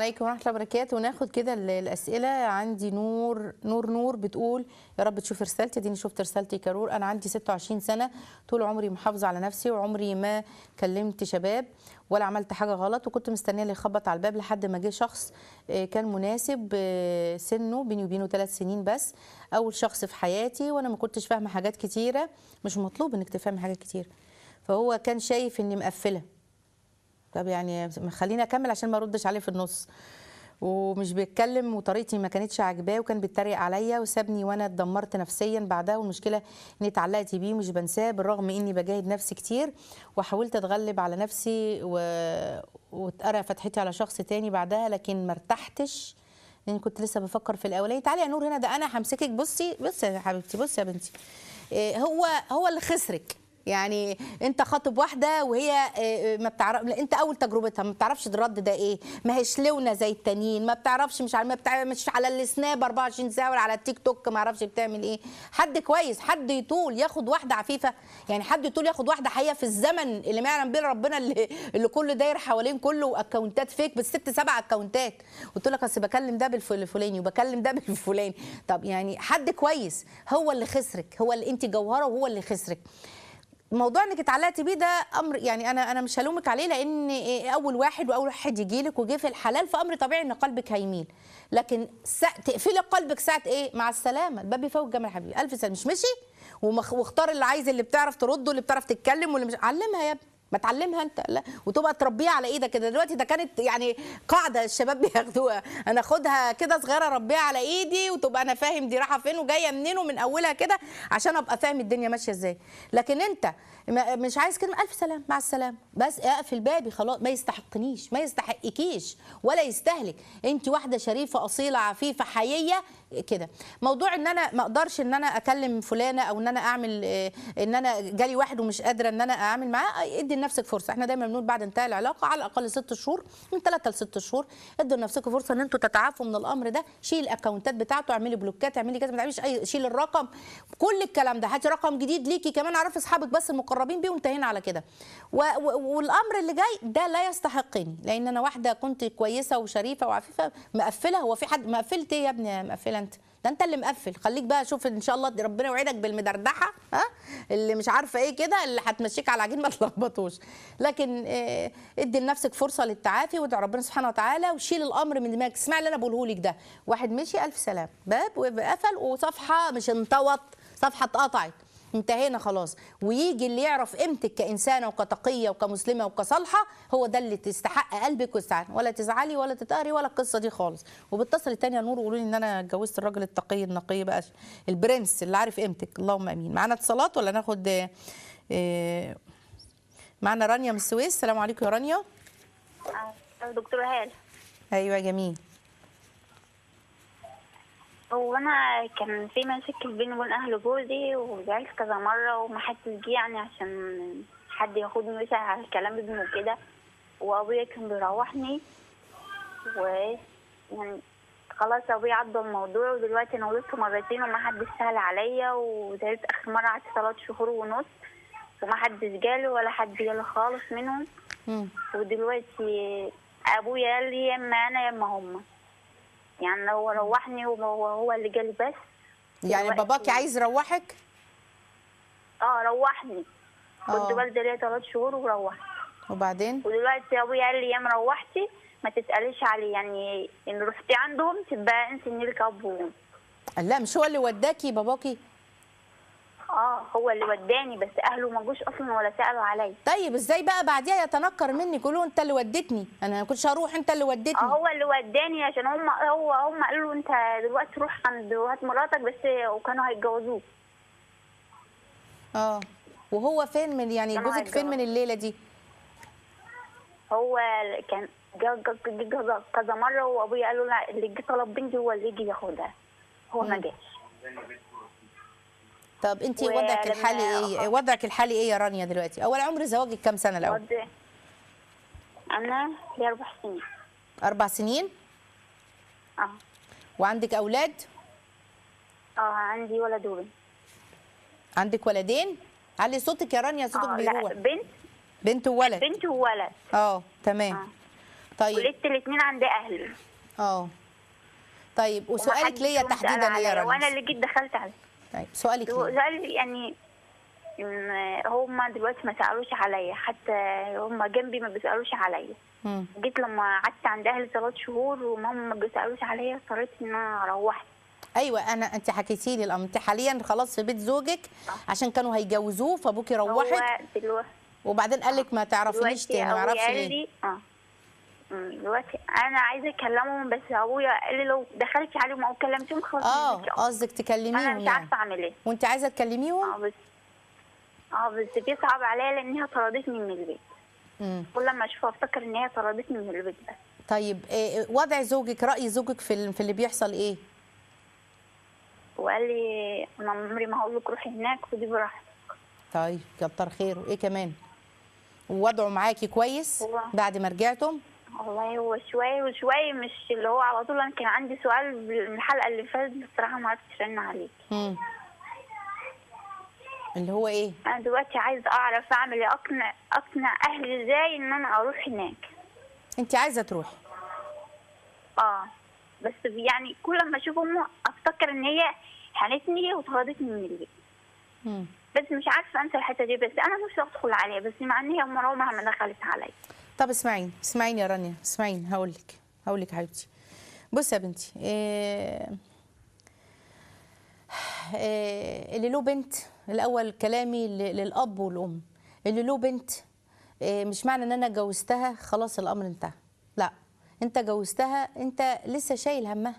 عليكم ورحمه الله وبركاته وناخد كده ال- الاسئله عندي نور نور نور بتقول يا رب تشوف رسالتي اديني شفت رسالتي كرور انا عندي 26 سنه طول عمري محافظه على نفسي وعمري ما كلمت شباب ولا عملت حاجه غلط وكنت مستنيه اللي يخبط على الباب لحد ما جه شخص آه، كان مناسب آه، سنه بيني وبينه ثلاث سنين بس اول شخص في حياتي وانا ما كنتش فاهمه حاجات كتيره مش مطلوب انك تفهمي حاجات كتير فهو كان شايف اني مقفله طب يعني خليني اكمل عشان ما اردش عليه في النص ومش بيتكلم وطريقتي ما كانتش عاجباه وكان بيتريق عليا وسابني وانا اتدمرت نفسيا بعدها والمشكله اني اتعلقت بيه ومش بنساه بالرغم اني بجاهد نفسي كتير وحاولت اتغلب على نفسي و... واتقرا فتحتي على شخص تاني بعدها لكن ما ارتحتش لاني كنت لسه بفكر في الاولاني تعالي يا نور هنا ده انا همسكك بصي بصي يا حبيبتي بصي يا بنتي إيه، هو هو اللي خسرك يعني انت خاطب واحده وهي آه، ما بتعرف لا، انت اول تجربتها ما بتعرفش الرد ده ايه ما هيش لونه زي التانيين ما بتعرفش مش على ما بتعرف مش على السناب 24 ساعه ولا على التيك توك ما اعرفش بتعمل ايه حد كويس حد يطول ياخد واحده عفيفه يعني حد يطول ياخد واحده حقيقه في الزمن اللي ما يعلم بيه ربنا اللي, اللي كله داير حوالين كله اكونتات فيك بس ست سبع اكونتات قلت لك اصل بكلم ده بالفلاني وبكلم ده بالفلاني طب يعني حد كويس هو اللي خسرك هو اللي انت جوهره وهو اللي خسرك موضوع انك اتعلقتي بيه ده امر يعني انا انا مش هلومك عليه لان إيه اول واحد واول واحد يجي لك وجه في الحلال فامر طبيعي ان قلبك هيميل لكن سا... تقفلي قلبك ساعه ايه مع السلامه الباب يفوت جمل يا حبيبي الف سلامه مش مشي ومخ... واختار اللي عايز اللي بتعرف ترد واللي بتعرف تتكلم واللي مش علمها يا ابني ما تعلمها انت لا وتبقى تربيها على ايدك كده دلوقتي ده كانت يعني قاعده الشباب بياخدوها انا اخدها كده صغيره اربيها على ايدي وتبقى انا فاهم دي رايحه فين وجايه منين ومن اولها كده عشان ابقى فاهم الدنيا ماشيه ازاي لكن انت ما- مش عايز كلمه الف سلام مع السلامه بس اقفل بابي خلاص ما يستحقنيش ما يستحقكيش ولا يستهلك انت واحده شريفه اصيله عفيفه حييه كده موضوع ان انا ما اقدرش ان انا اكلم فلانه او ان انا اعمل آه، ان انا جالي واحد ومش قادره ان انا اعمل معاه آه، ادي لنفسك فرصه احنا دايما بنقول بعد انتهاء العلاقه على الاقل ست شهور من ثلاثه لست شهور ادوا لنفسكم فرصه ان انتوا تتعافوا من الامر ده شيل الاكونتات بتاعته اعملي بلوكات اعملي كذا ما تعمليش اي شيل الرقم كل الكلام ده هاتي رقم جديد ليكي كمان اعرفي اصحابك بس المقربين بيه وانتهينا على كده و... و... والامر اللي جاي ده لا يستحقني لان انا واحده كنت كويسه وشريفه وعفيفه مقفله هو في حد مقفلت ايه يا ابني يا مقفله انت ده انت اللي مقفل خليك بقى شوف ان شاء الله ربنا يوعدك بالمدردحه ها اللي مش عارفه ايه كده اللي هتمشيك على العجين ما تلخبطوش لكن اه ادي لنفسك فرصه للتعافي وادعي ربنا سبحانه وتعالى وشيل الامر من دماغك اسمع اللي انا بقوله لك ده واحد مشي الف سلام باب وقفل وصفحه مش انطوت صفحه اتقطعت انتهينا خلاص ويجي اللي يعرف قيمتك كانسانه وكتقيه وكمسلمه وكصالحه هو ده اللي تستحق قلبك وتزعل ولا تزعلي ولا تتقهري ولا القصه دي خالص وبتصل التانية يا نور وقولوا لي ان انا اتجوزت الراجل التقي النقي بقى البرنس اللي عارف قيمتك اللهم امين معانا اتصالات ولا ناخد آه، آه، معانا رانيا من السويس السلام عليكم يا رانيا آه، دكتور هال ايوه جميل هو انا كان في مشاكل بيني وبين اهل جوزي وزعلت كذا مره ومحدش جه يعني عشان حد ياخدني ويسأل على كلام ابنه وكده وابويا كان بيروحني و يعني خلاص ابويا عدى الموضوع ودلوقتي انا ولدت مرتين ومحدش سأل عليا وزعلت اخر مره قعدت ثلاث شهور ونص ومحدش جالي ولا حد جالي خالص منهم مم. ودلوقتي ابويا قال لي يا اما انا يا اما هما يعني هو روحني وهو هو اللي جالي بس يعني دلوقتي- باباكي عايز يروحك اه روحني كنت آه. والدة ليا ثلاث شهور وروحت وبعدين ودلوقتي ابويا قال لي يا اما روحتي ما تساليش عليه يعني ان رحتي عندهم تبقى انت ان لك اب وام قال لا مش هو اللي وداكي باباكي اه هو اللي وداني بس اهله ما جوش اصلا ولا سالوا عليا طيب ازاي بقى بعديها يتنكر مني كله انت اللي ودتني انا ما كنتش هروح انت اللي اه ودتني هو اللي وداني عشان هم هو هم قالوا له انت دلوقتي روح عند هات مراتك بس وكانوا هيتجوزوه اه وهو فين من يعني كانوا جوزك فين هيتجوزوا. من الليله دي هو كان جا جا جا جا كذا مره وابويا قال له لا اللي جه طلب بنتي هو اللي يجي ياخدها هو ما جاش طب انت ولما- وضعك الحالي ايه وضعك الحالي ايه يا رانيا دلوقتي اول عمر زواجك كام سنه الاول وضع- انا لي اربع سنين اربع سنين اه وعندك اولاد اه عندي ولد وبنت عندك ولدين علي صوتك يا رانيا صوتك اه لا بيروح بنت بنت وولد بنت وولد اه تمام آه. طيب. ولقيت الاثنين عند اهلي اه طيب وسؤالك ومحدش ليا فيهم سأل تحديدا ايه يا عليا، وانا رامز اللي جيت دخلت عليه طيب سؤالك هو ليه سؤال يعني إن هما دلوقتي ما سألوش عليا حتى هما جنبي ما بيسألوش عليا مم. جيت لما قعدت عند اهلي ثلاث شهور وماما ما بيسألوش عليا اضطريت ان انا روحت ايوه انا انت حكيتي لي الامر انت حاليا خلاص في بيت زوجك عشان كانوا هيجوزوه فابوكي هو روحك دلوقتي وبعدين قال لك ما تعرفنيش دلوقتي تاني ما أبويا اعرفش قال ليه لي اه أمم، دلوقتي انا عايزه اكلمهم بس ابويا قال لي لو دخلت عليهم او كلمتهم خلاص اه مش هقف. قصدك انا تكلميهم مش يعني عارفه اعمل ايه وانت عايزه تكلميهم اه بس اه بس بيصعب عليا لان هي طردتني من البيت مم. كل ما اشوفها افتكر ان هي طردتني من البيت بس طيب إيه وضع زوجك راي زوجك في ال- في اللي بيحصل ايه وقال لي انا عمري ما هقول لك روحي هناك ودي براحتك طيب كتر خيره ايه كمان ووضعه معاكي كويس هو- بعد ما رجعتم والله هو شوية وشوية مش اللي هو على طول أنا كان عندي سؤال من الحلقة اللي فاتت بصراحة ما عرفتش أرن عليك مم. اللي هو ايه أنا دلوقتي عايزة أعرف أعمل إيه أقنع أقنع أهلي إزاي إن أنا أروح هناك انت عايزه تروحي أه بس يعني كل ما أشوف أمه أفتكر إن هي حنتني وطردتني من البيت مم. بس مش عارفة أنسى الحتة دي بس أنا نفسي أدخل عليها بس مع إن هي عمرها ما دخلت عليا طب اسمعيني اسمعيني يا رانيا اسمعيني هقول لك هقول لك يا حبيبتي بصي يا بنتي إيه إيه اللي له بنت الاول كلامي ل- للاب والام اللي له بنت إيه مش معنى ان انا جوزتها خلاص الامر انتهى لا انت جوزتها انت لسه شايل همها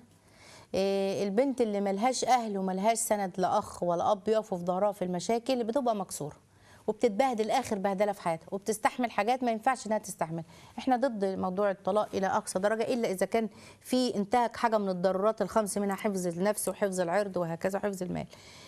إيه البنت اللي ملهاش اهل وملهاش سند لا اخ ولا اب يقفوا في ظهرها في المشاكل بتبقى مكسوره وبتتبهدل اخر بهدله في حياتها وبتستحمل حاجات ما ينفعش انها تستحمل احنا ضد موضوع الطلاق الى اقصى درجه الا اذا كان في انتهك حاجه من الضرورات الخمس منها حفظ النفس وحفظ العرض وهكذا وحفظ المال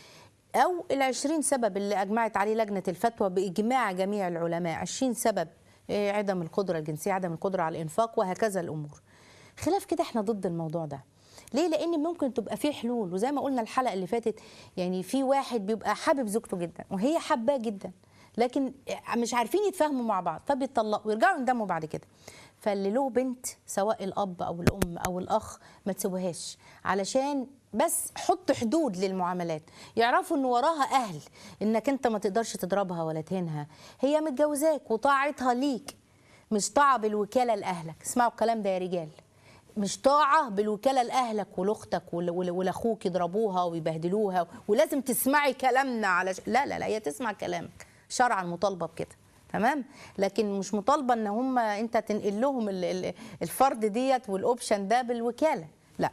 أو العشرين سبب اللي أجمعت عليه لجنة الفتوى بإجماع جميع العلماء عشرين سبب إيه، عدم القدرة الجنسية عدم القدرة على الإنفاق وهكذا الأمور خلاف كده احنا ضد الموضوع ده ليه لان ممكن تبقى فيه حلول وزي ما قلنا الحلقه اللي فاتت يعني في واحد بيبقى حابب زوجته جدا وهي حباه جدا لكن مش عارفين يتفاهموا مع بعض فبيتطلقوا ويرجعوا يندموا بعد كده فاللي له بنت سواء الاب او الام او الاخ ما تسيبوهاش علشان بس حط حدود للمعاملات يعرفوا ان وراها اهل انك انت ما تقدرش تضربها ولا تهينها هي متجوزاك وطاعتها ليك مش طاعه بالوكاله لاهلك اسمعوا الكلام ده يا رجال مش طاعه بالوكاله لاهلك ولاختك ول- ول- ولاخوك يضربوها ويبهدلوها ولازم تسمعي كلامنا على لا لا لا هي تسمع كلامك شرعا مطالبه بكده تمام لكن مش مطالبه ان هم انت تنقل لهم ال- ال- الفرد ديت والاوبشن ده بالوكاله لا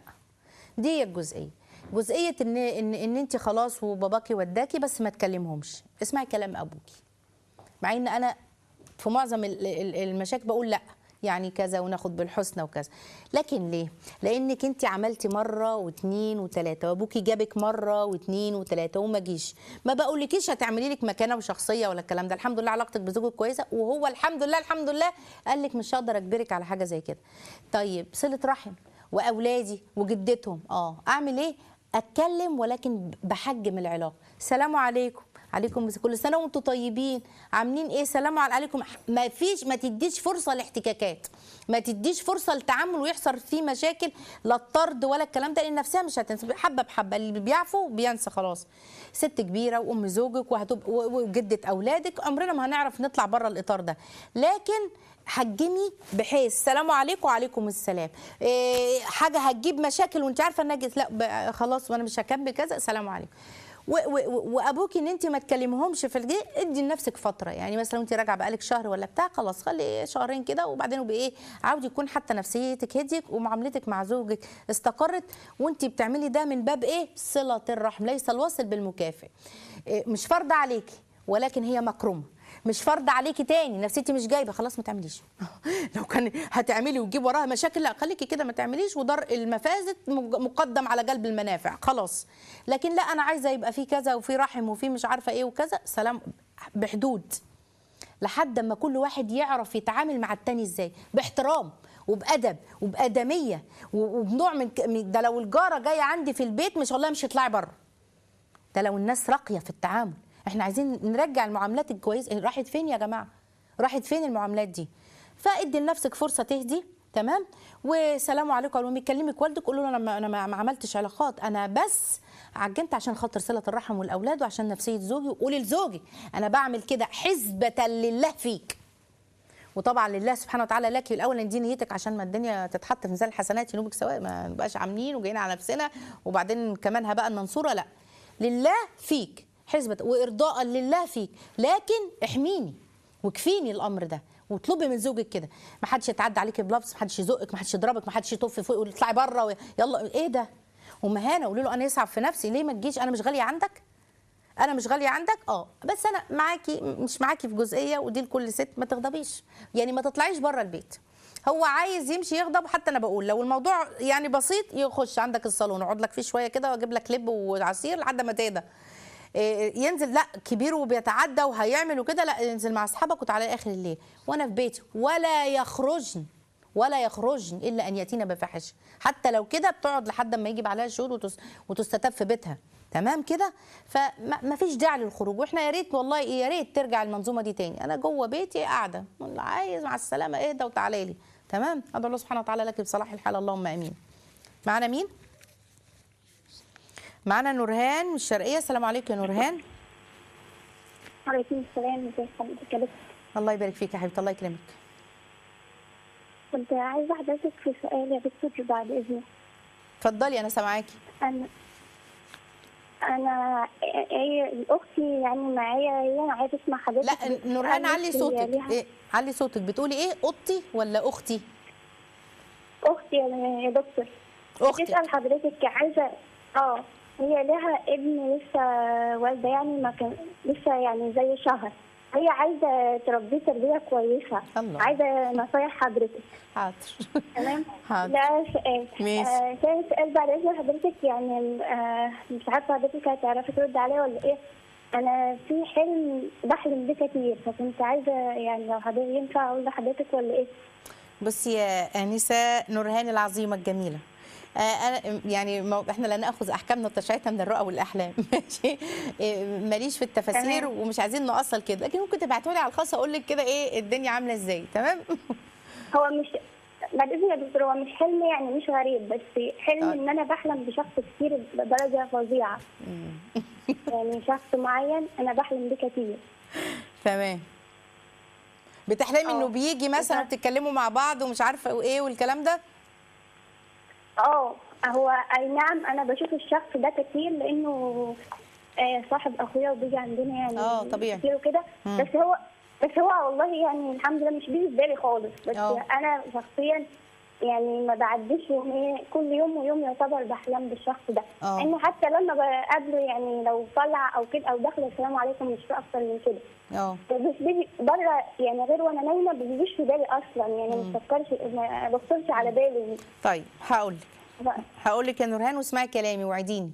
دي الجزئيه جزئيه ان ان ان انت خلاص وباباكي وداكي بس ما تكلمهمش اسمعي كلام ابوكي مع ان انا في معظم ال- ال- المشاكل بقول لا يعني كذا وناخد بالحسنى وكذا لكن ليه لانك انت عملتي مره واثنين وثلاثه وابوكي جابك مره واثنين وثلاثه وما جيش ما بقولكيش هتعملي لك مكانه وشخصيه ولا الكلام ده الحمد لله علاقتك بزوجك كويسه وهو الحمد لله الحمد لله قال لك مش هقدر اجبرك على حاجه زي كده طيب صله رحم واولادي وجدتهم اه اعمل ايه اتكلم ولكن بحجم العلاقه سلام عليكم عليكم بس كل سنه وانتم طيبين عاملين ايه سلام عليكم ما فيش ما تديش فرصه لاحتكاكات ما تديش فرصه للتعامل ويحصل فيه مشاكل لا الطرد ولا الكلام ده لان نفسها مش هتنسى حبه بحبه اللي بيعفو بينسى خلاص ست كبيره وام زوجك وهتبقى وجده اولادك عمرنا ما هنعرف نطلع بره الاطار ده لكن حجمي بحيث السلام عليكم وعليكم السلام إيه حاجه هتجيب مشاكل وانت عارفه انها جت- لا ب- خلاص وانا مش هكمل كذا السلام عليكم و- و- وابوكي ان انت ما تكلمهمش في الجي ادي لنفسك فتره يعني مثلا انت راجعه بقالك شهر ولا بتاع خلاص خلي شهرين كده وبعدين بايه عاود يكون حتى نفسيتك هديت ومعاملتك مع زوجك استقرت وانت بتعملي ده من باب ايه صله الرحم ليس الوصل بالمكافئ إيه مش فرض عليكي ولكن هي مكرمه مش فرض عليكي تاني نفسيتي مش جايبه خلاص ما تعمليش لو كان هتعملي وتجيب وراها مشاكل لا خليكي كده ما تعمليش ودار المفاسد مج- مقدم على جلب المنافع خلاص لكن لا انا عايزه يبقى في كذا وفي رحم وفي مش عارفه ايه وكذا سلام بحدود لحد اما كل واحد يعرف يتعامل مع التاني ازاي باحترام وبادب وبادميه و- وبنوع من ك- من- ده لو الجاره جايه عندي في البيت مش والله مش هتطلعي بره ده لو الناس راقيه في التعامل احنا عايزين نرجع المعاملات الكويسه راحت فين يا جماعه راحت فين المعاملات دي فادي لنفسك فرصه تهدي تمام وسلام عليكم اول ما يكلمك والدك قول له انا ما انا ما ما عملتش علاقات انا بس عجنت عشان خاطر صله الرحم والاولاد وعشان نفسيه زوجي وقولي لزوجي انا بعمل كده حسبه لله فيك وطبعا لله سبحانه وتعالى لك الاول ان دي نيتك عشان ما الدنيا تتحط في ميزان الحسنات ينوبك سواء ما نبقاش عاملين وجايين على نفسنا وبعدين كمان هبقى المنصوره لا لله فيك حسبة وارضاء لله فيك لكن احميني وكفيني الامر ده واطلبي من زوجك كده ما حدش يتعدى عليكي بلفظ ما حدش يزقك ما حدش يضربك ما حدش يطف فوق يقول اطلعي بره و- يلا ايه ده ومهانه قولي له انا يصعب في نفسي ليه ما تجيش انا مش غاليه عندك انا مش غاليه عندك اه بس انا معاكي مش معاكي في جزئيه ودي لكل ست ما تغضبيش يعني ما تطلعيش بره البيت هو عايز يمشي يغضب حتى انا بقول لو الموضوع يعني بسيط يخش عندك الصالون اقعد لك فيه شويه كده واجيب لك لب وعصير لحد ما تهدى إيه، ينزل لا كبير وبيتعدى وهيعمل وكده لا ينزل مع اصحابك وتعالى اخر الليل وانا في بيتي ولا يخرجن ولا يخرجن الا ان ياتينا بفاحشه حتى لو كده بتقعد لحد ما يجي عليها شهور وتس وتستتب في بيتها تمام كده فما فيش داعي للخروج واحنا يا ريت والله إيه، يا ريت ترجع المنظومه دي تاني انا جوه بيتي قاعده والله عايز مع السلامه اهدى وتعالى لي تمام ادعو الله سبحانه وتعالى لك بصلاح الحال اللهم امين معانا مين معانا نورهان من الشرقيه السلام عليكم يا نورهان وعليكم السلام ازي حضرتك يا دكتور الله يبارك فيك يا حبيبتي الله يكرمك كنت عايزة حضرتك في سؤال يا دكتور بعد إذنك اتفضلي انا سامعاكي أنا أنا هي أختي يعني معايا هي أنا عايزة أسمع حضرتك لا نورهان بتسألني علي هي صوتك ليها- إيه؟ علي صوتك بتقولي ايه اوضتي ولا اختي أختي يا يا دكتور اختي تسأل حضرتك عايزة اه هي لها ابن لسه والدة يعني ما كان لسه يعني زي شهر هي عايزة تربيه تربية كويسة الله. عايزة نصايح حضرتك حاضر تمام حاضر. لا سؤال ماشي. آه تاني سؤال بعد اذن حضرتك يعني آه مش عارفه حضرتك هتعرفي ترد عليا ولا ايه انا في حلم بحلم بيه كتير فكنت عايزه يعني لو حضرتك ينفع اقول لحضرتك ولا ايه بصي يا انسه نورهان العظيمه الجميله آه انا يعني مو- احنا لا ناخذ احكامنا وتشريعاتنا من الرؤى والاحلام ماشي إيه، ماليش في التفاسير تمام. ومش عايزين نوصل كده لكن ممكن تبعتوا لي على الخاص اقول لك كده ايه الدنيا عامله ازاي تمام هو مش بعد اذن يا دكتور هو مش حلم يعني مش غريب بس حلم طيب. ان انا بحلم بشخص كتير بدرجه فظيعه يعني شخص معين انا بحلم بيه كتير تمام بتحلمي انه اه. بيجي مثلا تمام. وبتتكلموا مع بعض ومش عارفه وايه والكلام ده اه هو اي نعم انا بشوف الشخص ده كتير لانه آه، صاحب اخويا وبيجي عندنا يعني اه، طبيعي. كتير وكده مم. بس هو بس هو والله يعني الحمد لله مش بيجي في بالي خالص بس اه. انا شخصيا يعني ما بعديش يومين كل يوم ويوم يعتبر بحلم بالشخص ده اه. انه حتى لما بقابله يعني لو طلع او كده او دخل السلام عليكم مش في اكتر من كده اه بس بيجي بره يعني غير وانا نايمه ما بيجيش في بالي اصلا يعني ما بفكرش ما بخطرش على بالي طيب هقول لك ف- هقول لك يا نورهان واسمعي كلامي وعديني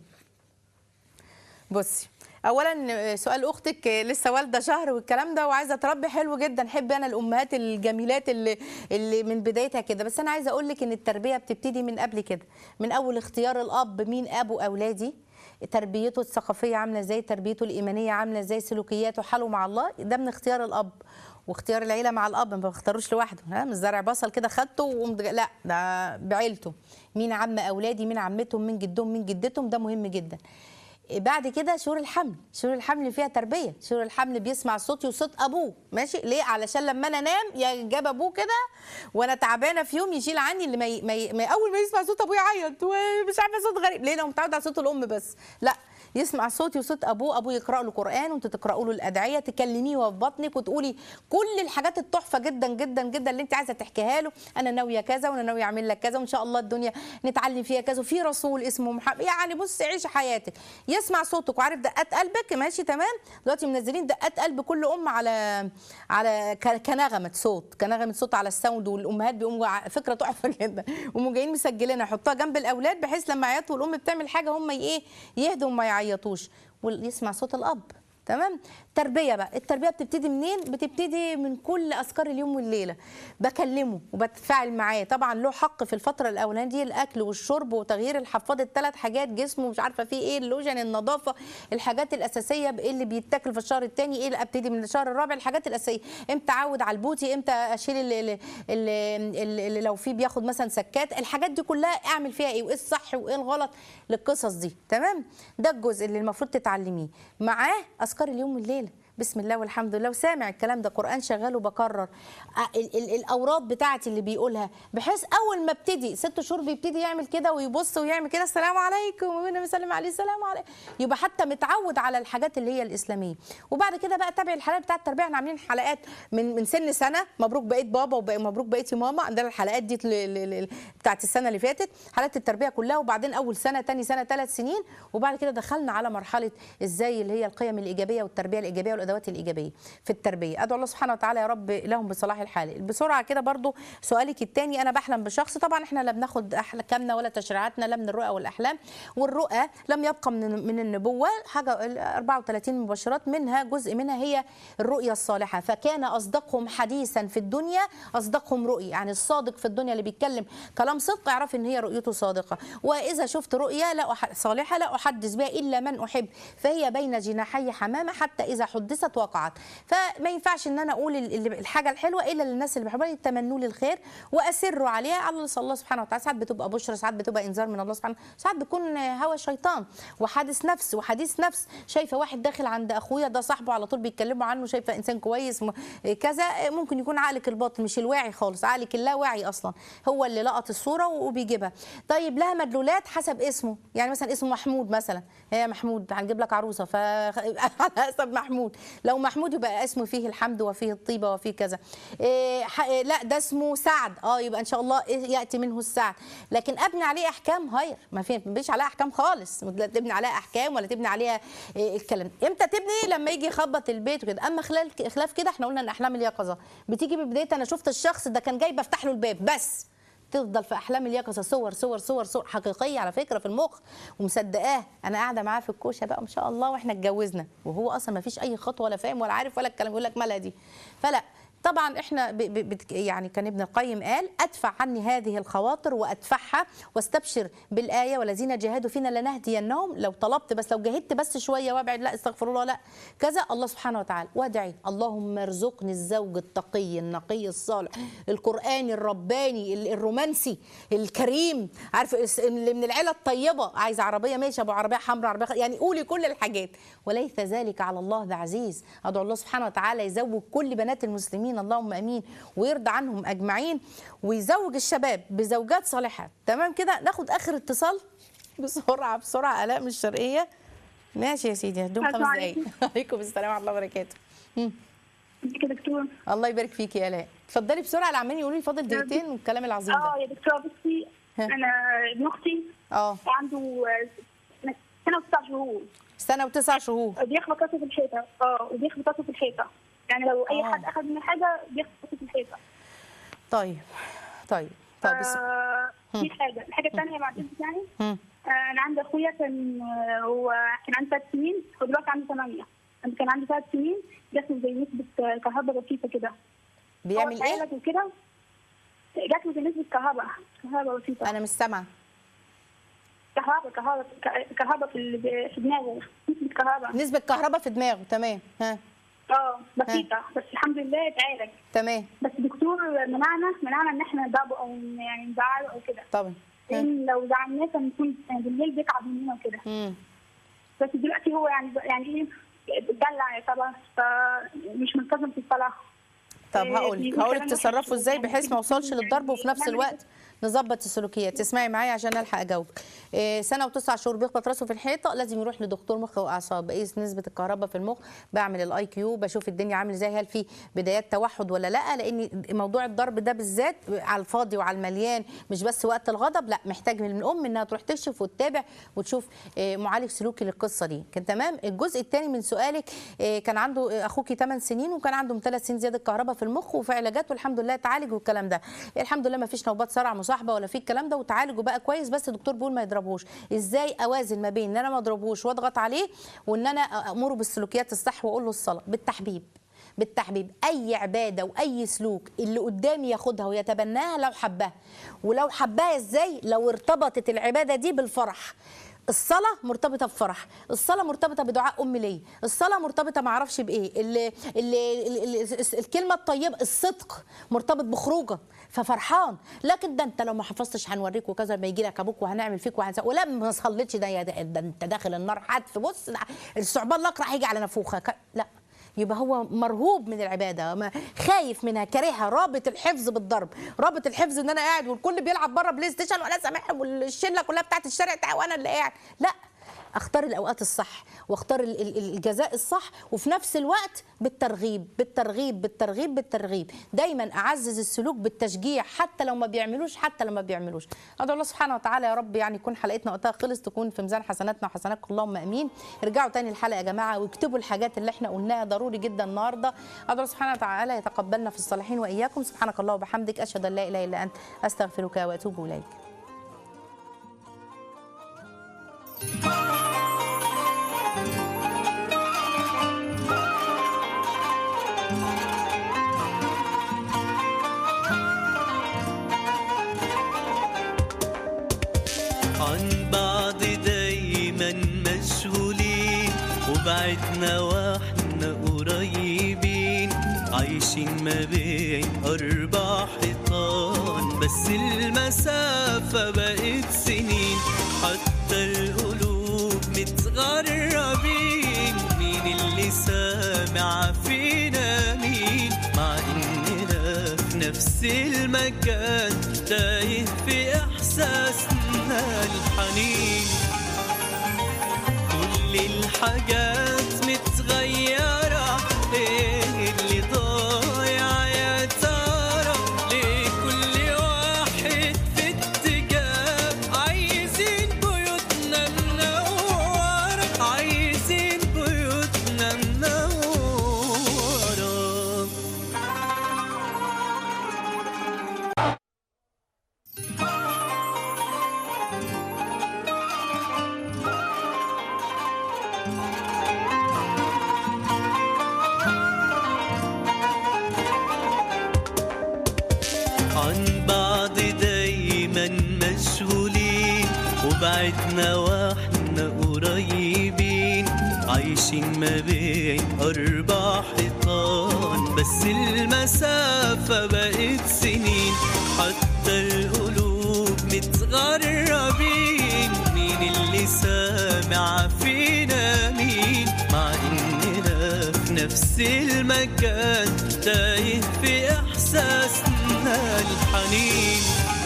بصي اولا سؤال اختك لسه والده شهر والكلام ده وعايزه تربي حلو جدا حب انا الامهات الجميلات اللي اللي من بدايتها كده بس انا عايزه اقول لك ان التربيه بتبتدي من قبل كده من اول اختيار الاب مين ابو اولادي تربيته الثقافيه عامله ازاي تربيته الايمانيه عامله ازاي سلوكياته حاله مع الله ده من اختيار الاب واختيار العيله مع الاب ما بختاروش لوحده ها مش زرع بصل كده خدته وقمت جا- لا ده بعيلته مين عم اولادي مين عمتهم مين جدهم مين جدتهم ده مهم جدا بعد كده شهور الحمل شهور الحمل فيها تربيه شهور الحمل بيسمع صوتي وصوت ابوه ماشي ليه علشان لما انا انام يا جاب ابوه كده وانا تعبانه في يوم يشيل عني اللي ما, ي... ما, ي... ما اول ما يسمع صوت ابوه يعيط ومش عارفه صوت غريب ليه لو متعود على صوت الام بس لا يسمع صوتي وصوت ابوه ابوه يقرا له قران وانت تقراوا له الادعيه تكلميه وهو في بطنك وتقولي كل الحاجات التحفه جدا جدا جدا اللي انت عايزه تحكيها له انا ناويه كذا وانا ناويه اعمل لك كذا وان شاء الله الدنيا نتعلم فيها كذا وفي رسول اسمه محمد يعني بص عيشي حياتك يسمع صوتك وعارف دقات قلبك ماشي تمام دلوقتي منزلين دقات قلب كل ام على على ك- كنغمه صوت كنغمه صوت على الساوند والامهات بيقوموا ع- فكره تحفه جدا وهم جايين مسجلينها يحطوها جنب الاولاد بحيث لما يعيطوا والام بتعمل حاجه هم ايه يهدوا وما يعيطوش ويسمع صوت الاب تمام تربيه بقى التربيه بتبتدي منين بتبتدي من كل اذكار اليوم والليله بكلمه وبتفاعل معاه طبعا له حق في الفتره الاولانيه دي الاكل والشرب وتغيير الحفاضه الثلاث حاجات جسمه مش عارفه فيه ايه اللوجن النظافه الحاجات الاساسيه بايه اللي بيتاكل في الشهر الثاني ايه اللي ابتدي من الشهر الرابع الحاجات الاساسيه امتى اعود على البوتي امتى اشيل اللي, اللي, اللي, اللي لو في بياخد مثلا سكات الحاجات دي كلها اعمل فيها ايه وايه الصح وايه الغلط للقصص دي تمام ده الجزء اللي المفروض تتعلميه معاه اذكار اليوم والليله بسم الله والحمد لله وسامع الكلام ده قران شغال وبكرر ال- ال- الاوراد بتاعتي اللي بيقولها بحيث اول ما ابتدي ست شهور بيبتدي يعمل كده ويبص ويعمل كده السلام عليكم والنبي بيسلم عليه السلام عليكم يبقى حتى متعود على الحاجات اللي هي الاسلاميه وبعد كده بقى تابع الحلقات بتاعه التربيه احنا عاملين حلقات من من سن سنه مبروك بقيت بابا ومبروك بقيتي ماما عندنا الحلقات دي ل- ل- ل- بتاعه السنه اللي فاتت حلقات التربيه كلها وبعدين اول سنه تاني سنه ثلاث سنين وبعد كده دخلنا على مرحله ازاي اللي هي القيم الايجابيه والتربيه الايجابيه والادوات الايجابيه في التربيه ادعو الله سبحانه وتعالى يا رب لهم بصلاح الحال بسرعه كده برضو سؤالك الثاني انا بحلم بشخص طبعا احنا لا بناخد احكامنا ولا تشريعاتنا لا من الرؤى والاحلام والرؤى لم يبقى من من النبوه حاجه 34 مبشرات منها جزء منها هي الرؤيا الصالحه فكان اصدقهم حديثا في الدنيا اصدقهم رؤيا يعني الصادق في الدنيا اللي بيتكلم كلام صدق اعرف ان هي رؤيته صادقه واذا شفت رؤيا لا أح- صالحه لا احدث بها الا من احب فهي بين جناحي حمامه حتى اذا حدثت وقعت فما ينفعش ان انا اقول ال- ال- الحاجه الحلوه الا للناس اللي بحبها يتمنوا لي الخير واسروا عليها على الله سبحانه وتعالى ساعات بتبقى بشرى ساعات بتبقى انذار من الله سبحانه ساعات بيكون هوى شيطان وحادث نفس وحديث نفس شايفه واحد داخل عند اخويا ده صاحبه على طول بيتكلموا عنه شايفه انسان كويس م- كذا ممكن يكون عقلك الباطن مش الواعي خالص عقلك اللاواعي اصلا هو اللي لقط الصوره وبيجيبها طيب لها مدلولات حسب اسمه يعني مثلا اسمه محمود مثلا هي محمود هنجيب لك عروسه ف على حسب محمود لو محمود يبقى اسمه فيه الحمد وفيه الطيبه وفيه كذا إيه ح- إيه لا ده اسمه سعد اه يبقى ان شاء الله إيه ياتي منه السعد لكن ابني عليه احكام هاير ما في ما فيش عليها احكام خالص لا تبني عليها احكام ولا تبني عليها إيه الكلام امتى تبني لما يجي يخبط البيت وكده اما خلال خلاف كده احنا قلنا ان احلام اليقظه بتيجي ببدايه انا شفت الشخص ده كان جاي بفتح له الباب بس تفضل في احلام اليقظه صور صور صور صور حقيقيه على فكره في المخ ومصدقاه انا قاعده معاه في الكوشه بقى ما شاء الله واحنا اتجوزنا وهو اصلا ما فيش اي خطوه ولا فاهم ولا عارف ولا الكلام يقول لك مالها دي فلا طبعا احنا ب ب بت- يعني كان ابن القيم قال ادفع عني هذه الخواطر وادفعها واستبشر بالايه والذين جاهدوا فينا لنهدينهم لو طلبت بس لو جاهدت بس شويه وابعد لا استغفر الله لا كذا الله سبحانه وتعالى وادعي اللهم ارزقني الزوج التقي النقي الصالح القراني الرباني ال- الرومانسي الكريم عارف الس- اللي من العيله الطيبه عايزه عربيه ماشي ابو عربيه حمراء عربيه خ- يعني قولي كل الحاجات وليس ذلك على الله بعزيز ادعو الله سبحانه وتعالى يزوج كل بنات المسلمين اللهم امين ويرضى عنهم اجمعين ويزوج الشباب بزوجات صالحات تمام كده ناخد اخر اتصال بسرعه بسرعه الاء من الشرقيه ماشي يا سيدي هدوم السلام خمس دقايق عليكم السلام ورحمه الله وبركاته مم. ازيك يا دكتور الله يبارك فيكي يا الاء اتفضلي بسرعه اللي عمالين يقولوا لي فاضل دقيقتين والكلام العظيم اه ده يا دكتوره بصي ها. انا ابن اختي اه عنده آه، سنه وتسع شهور سنه وتسع شهور بيخبط راسه في الحيطه اه وبيخبط راسه في الحيطه يعني لو اي آه. حد اخذ منه حاجه بيخبط راسه في الحيطه طيب طيب طيب بس آه، دي حاجه الحاجه الثانيه بعد اذنك يعني مم. آه، انا عندي اخويا كان آه، هو كان عنده ثلاث سنين هو دلوقتي عنده ثمانيه أنا كان عنده ثلاث سنين جات له زي نسبه آه، كهرباء بسيطه كده بيعمل هو ايه اتعالج وكده جات له زي نسبه كهرباء كهرباء بسيطه انا مش سامعه كهرباء كهرباء ك- كهرباء في ال- في دماغه نسبه كهرباء نسبه كهرباء في دماغه تمام ها اه بسيطه بس الحمد لله اتعالج تمام بس الدكتور منعنا منعنا ان احنا نضربه او ن- يعني نزعله او كده طبعا ها. لان لو زعلناه كان يكون بالليل بيتعب مننا وكده مم. بس دلوقتي هو يعني يعني ايه بتدلع طبعا فمش ملتزم في الصلاه طب إيه، هقول لك بيقول هقول لك كلام وحش تصرفوا ازاي يعني بحيث ما اوصلش للضرب وفي نفس نعمل الوقت نظبط السلوكيات تسمعي معايا عشان الحق اجاوبك إيه سنه وتسع شهور بيخبط راسه في الحيطه لازم يروح لدكتور مخ واعصاب بقيس نسبه الكهرباء في المخ بعمل الاي كيو بشوف الدنيا عامله ازاي هل في بدايات توحد ولا لا لان موضوع الضرب ده بالذات على الفاضي وعلى المليان مش بس وقت الغضب لا محتاج من الام انها تروح تكشف وتتابع وتشوف إيه، معالج سلوكي للقصه دي كان تمام الجزء الثاني من سؤالك إيه، كان عنده اخوكي 8 سنين وكان عنده 3 سنين زياده كهرباء في المخ وفي علاجات والحمد لله اتعالج والكلام ده الحمد لله ما فيش نوبات صرع مصاحبه ولا في الكلام ده وتعالجوا بقى كويس بس الدكتور بيقول ما يضربوش ازاي اوازن ما بين ان انا ما اضربوش واضغط عليه وان انا امره بالسلوكيات الصح واقول له الصلاه بالتحبيب بالتحبيب اي عباده واي سلوك اللي قدامي ياخدها ويتبناها لو حبها ولو حبها ازاي لو ارتبطت العباده دي بالفرح الصلاة مرتبطة بفرح، الصلاة مرتبطة بدعاء أمي ليا، الصلاة مرتبطة معرفش بإيه، اللي اللي اللي الكلمة الطيبة الصدق مرتبط بخروجة ففرحان، لكن ده أنت لو ما حفظتش هنوريك وكذا ما يجي لك أبوك وهنعمل فيك وهنس... ولا ما صليتش ده, يا ده, ده أنت داخل النار حتف بص الثعبان الأقرع هيجي على نافوخك، لا يبقى هو مرهوب من العباده ما- خايف منها كارهها رابط الحفظ بالضرب رابط الحفظ ان انا قاعد والكل بيلعب بره بلاي ستيشن وانا سامعهم والشله كلها بتاعت الشارع بتاعي وانا اللي قاعد لا اختار الاوقات الصح واختار ال- ال- الجزاء الصح وفي نفس الوقت بالترغيب بالترغيب بالترغيب بالترغيب دايما اعزز السلوك بالتشجيع حتى لو ما بيعملوش حتى لو ما بيعملوش ادعو الله سبحانه وتعالى يا رب يعني يكون حلقتنا وقتها خلص تكون في ميزان حسناتنا وحسناتكم اللهم امين ارجعوا تاني الحلقه يا جماعه واكتبوا الحاجات اللي احنا قلناها ضروري جدا النهارده ادعو الله سبحانه وتعالى يتقبلنا في الصالحين واياكم سبحانك الله وبحمدك اشهد ان لا اله الا انت استغفرك واتوب اليك عن بعض دايما مشغولين وبعدنا واحنا قريبين عايشين ما بين أربع حيطان بس المسافة بقت سنين حتى القلوب متغربين مين اللي سامع فينا مين مع إننا في نفس المكان تايه في إحساسنا الحنين كل الحاجات متغيرة ايه اللي ضايع يا ترى ليه كل واحد في اتجاه عايزين بيوتنا منورة عايزين بيوتنا منورة عن بعض دايما مشغولين وبعدنا واحنا قريبين عايشين ما بين أربع حيطان بس المسافة بقت سنين حتى القلوب متغربين مين اللي سامع فينا مين مع إننا في نفس المكان تايه في إحساسنا الحنين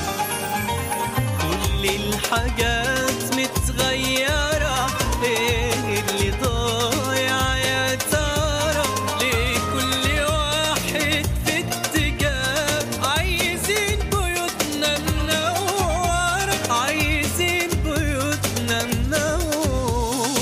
كل الحاجات متغيرة ايه اللي ضايع يا ترى ليه كل واحد في اتجاه عايزين بيوتنا منورة عايزين بيوتنا منورة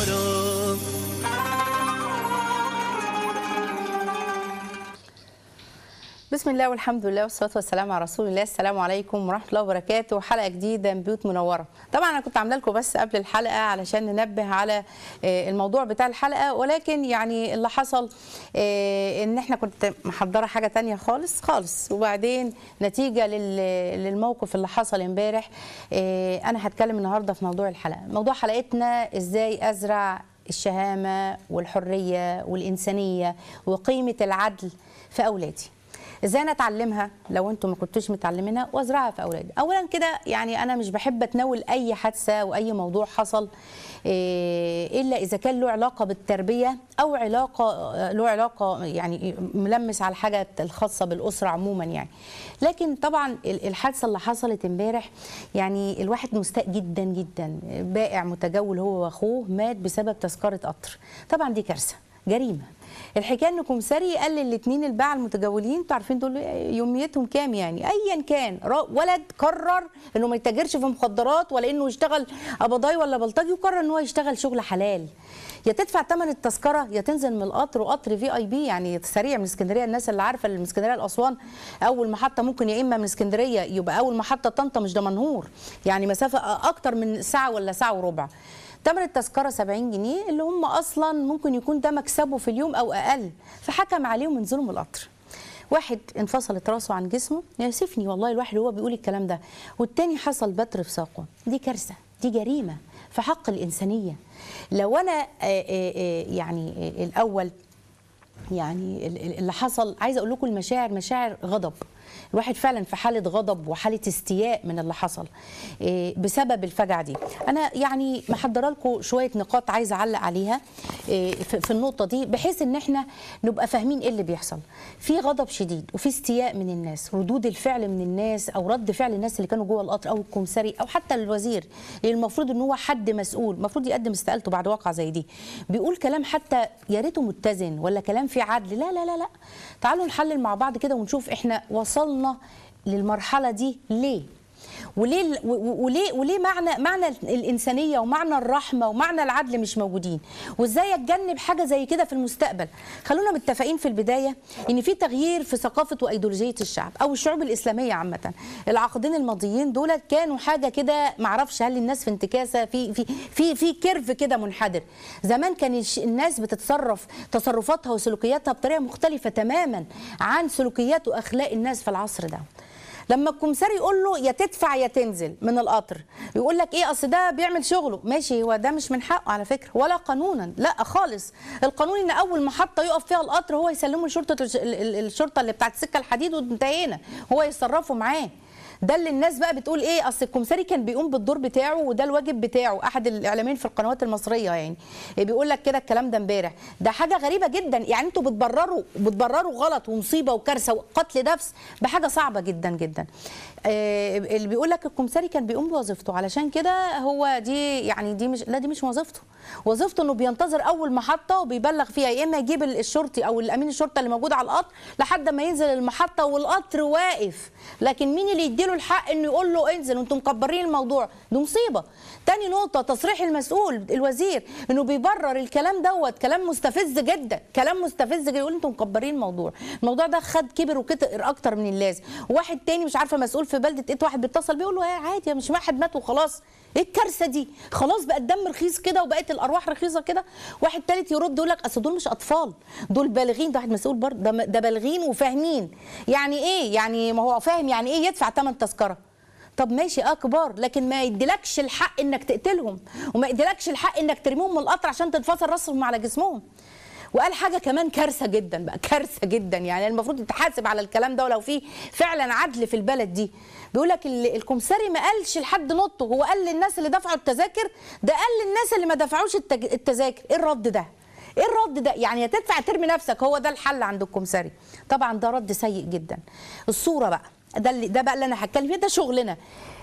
بسم الله والحمد لله والصلاه والسلام على رسول الله السلام عليكم ورحمه الله وبركاته حلقه جديده من بيوت منوره طبعا انا كنت عامله لكم بس قبل الحلقه علشان ننبه على آه، الموضوع بتاع الحلقه ولكن يعني اللي حصل آه، ان احنا كنت محضره حاجه تانية خالص خالص وبعدين نتيجه لل- للموقف اللي حصل امبارح آه، انا هتكلم النهارده في موضوع الحلقه موضوع حلقتنا ازاي ازرع الشهامه والحريه والانسانيه وقيمه العدل في اولادي ازاي انا اتعلمها لو انتم ما كنتوش متعلمينها وازرعها في اولادي اولا كده يعني انا مش بحب اتناول اي حادثه واي موضوع حصل إيه، الا اذا كان له علاقه بالتربيه او علاقه له علاقه يعني ملمس على الحاجه الخاصه بالاسره عموما يعني لكن طبعا ال- الحادثه اللي حصلت امبارح يعني الواحد مستاء جدا جدا بائع متجول هو واخوه مات بسبب تذكره قطر طبعا دي كارثه جريمه الحكايه ان كمساري قال للاثنين الباعة المتجولين انتوا عارفين دول يوميتهم كام يعني ايا كان را- ولد قرر انه ما يتاجرش في مخدرات ولا انه يشتغل قبضاي ولا بلطجي وقرر ان هو يشتغل شغل حلال يا تدفع ثمن التذكره يا تنزل من القطر وقطر في اي بي يعني سريع من اسكندريه الناس اللي عارفه اللي من اسكندريه لاسوان اول محطه ممكن يا اما من اسكندريه يبقى اول محطه طنطا مش دمنهور يعني مسافه اكتر من ساعه ولا ساعه وربع تمن التذكرة 70 جنيه اللي هم أصلا ممكن يكون ده مكسبه في اليوم أو أقل فحكم عليهم ينزلوا من القطر واحد انفصلت راسه عن جسمه ياسفني والله الواحد هو بيقول الكلام ده والتاني حصل بتر في ساقه دي كارثة دي جريمة في حق الإنسانية لو أنا آه، آه، آه، يعني آه، الأول يعني ال- ال- اللي حصل عايزه اقول لكم المشاعر مشاعر غضب الواحد فعلا في حاله غضب وحاله استياء من اللي حصل إيه، بسبب الفجعه دي انا يعني محضره لكم شويه نقاط عايزه اعلق عليها إيه، في في النقطه دي بحيث ان احنا نبقى فاهمين ايه اللي بيحصل في غضب شديد وفي استياء من الناس ردود الفعل من الناس او رد فعل الناس اللي كانوا جوه القطر او الكمساري او حتى الوزير اللي المفروض ان هو حد مسؤول المفروض يقدم استقالته بعد واقعه زي دي بيقول كلام حتى يا ريته متزن ولا كلام فيه عدل لا لا لا لا تعالوا نحلل مع بعض كده ونشوف احنا وصلنا للمرحله دي ليه وليه و- و- وليه وليه معنى معنى الانسانيه ومعنى الرحمه ومعنى العدل مش موجودين وازاي اتجنب حاجه زي كده في المستقبل خلونا متفقين في البدايه ان في تغيير في ثقافه وايديولوجيه الشعب او الشعوب الاسلاميه عامه العقدين الماضيين دول كانوا حاجه كده معرفش هل الناس في انتكاسه في في في في كيرف كده منحدر زمان كان الش- الناس بتتصرف تصرفاتها وسلوكياتها بطريقه مختلفه تماما عن سلوكيات واخلاق الناس في العصر ده لما الكمساري يقول له يا تدفع يا تنزل من القطر يقول لك ايه اصل ده بيعمل شغله ماشي هو ده مش من حقه على فكره ولا قانونا لا خالص القانون ان اول محطه يقف فيها القطر هو يسلمه لشرطه الش- ال- ال- الشرطه اللي بتاعت السكه الحديد وانتهينا هو يتصرفوا معاه ده اللي الناس بقى بتقول ايه اصل الكمساري كان بيقوم بالدور بتاعه وده الواجب بتاعه احد الاعلاميين في القنوات المصريه يعني بيقول لك كده الكلام ده امبارح ده حاجه غريبه جدا يعني انتوا بتبرروا بتبرروا غلط ومصيبه وكارثه وقتل نفس بحاجه صعبه جدا جدا آه، اللي بيقول لك الكمساري كان بيقوم بوظيفته علشان كده هو دي يعني دي مش لا دي مش وظيفته وظيفته انه بينتظر اول محطه وبيبلغ فيها يا اما يجيب الشرطي او الامين الشرطه اللي موجود على القطر لحد ما ينزل المحطه والقطر واقف لكن مين اللي يديله الحق انه يقول له انزل وانتم مكبرين الموضوع دي مصيبه تاني نقطه تصريح المسؤول الوزير انه بيبرر الكلام دوت كلام مستفز جدا كلام مستفز جدا يقول انتم مكبرين الموضوع الموضوع ده خد كبر وكتر اكتر من اللازم واحد تاني مش عارفه مسؤول في بلده ايه واحد بيتصل بيقول له يا عادي مش واحد مات وخلاص ايه الكارثه دي خلاص بقى الدم رخيص كده وبقت الارواح رخيصه كده واحد تالت يرد يقول لك اصل دول مش اطفال دول بالغين ده واحد مسؤول برضه ده, ده بالغين وفاهمين يعني ايه يعني ما هو فاهم يعني ايه يدفع ثمن تذكره طب ماشي اه كبار لكن ما يديلكش الحق انك تقتلهم وما يديلكش الحق انك ترميهم من القطر عشان تنفصل راسهم على جسمهم وقال حاجه كمان كارثه جدا بقى كارثه جدا يعني المفروض تتحاسب على الكلام ده ولو في فعلا عدل في البلد دي بيقول لك ال- الكمساري ما قالش لحد نطه هو قال للناس اللي دفعوا التذاكر ده قال للناس اللي ما دفعوش التج- التذاكر ايه الرد ده ايه الرد ده يعني يا تدفع ترمي نفسك هو ده الحل عند الكمساري طبعا ده رد سيء جدا الصوره بقى ده اللي ده بقى اللي انا هتكلم فيه ده شغلنا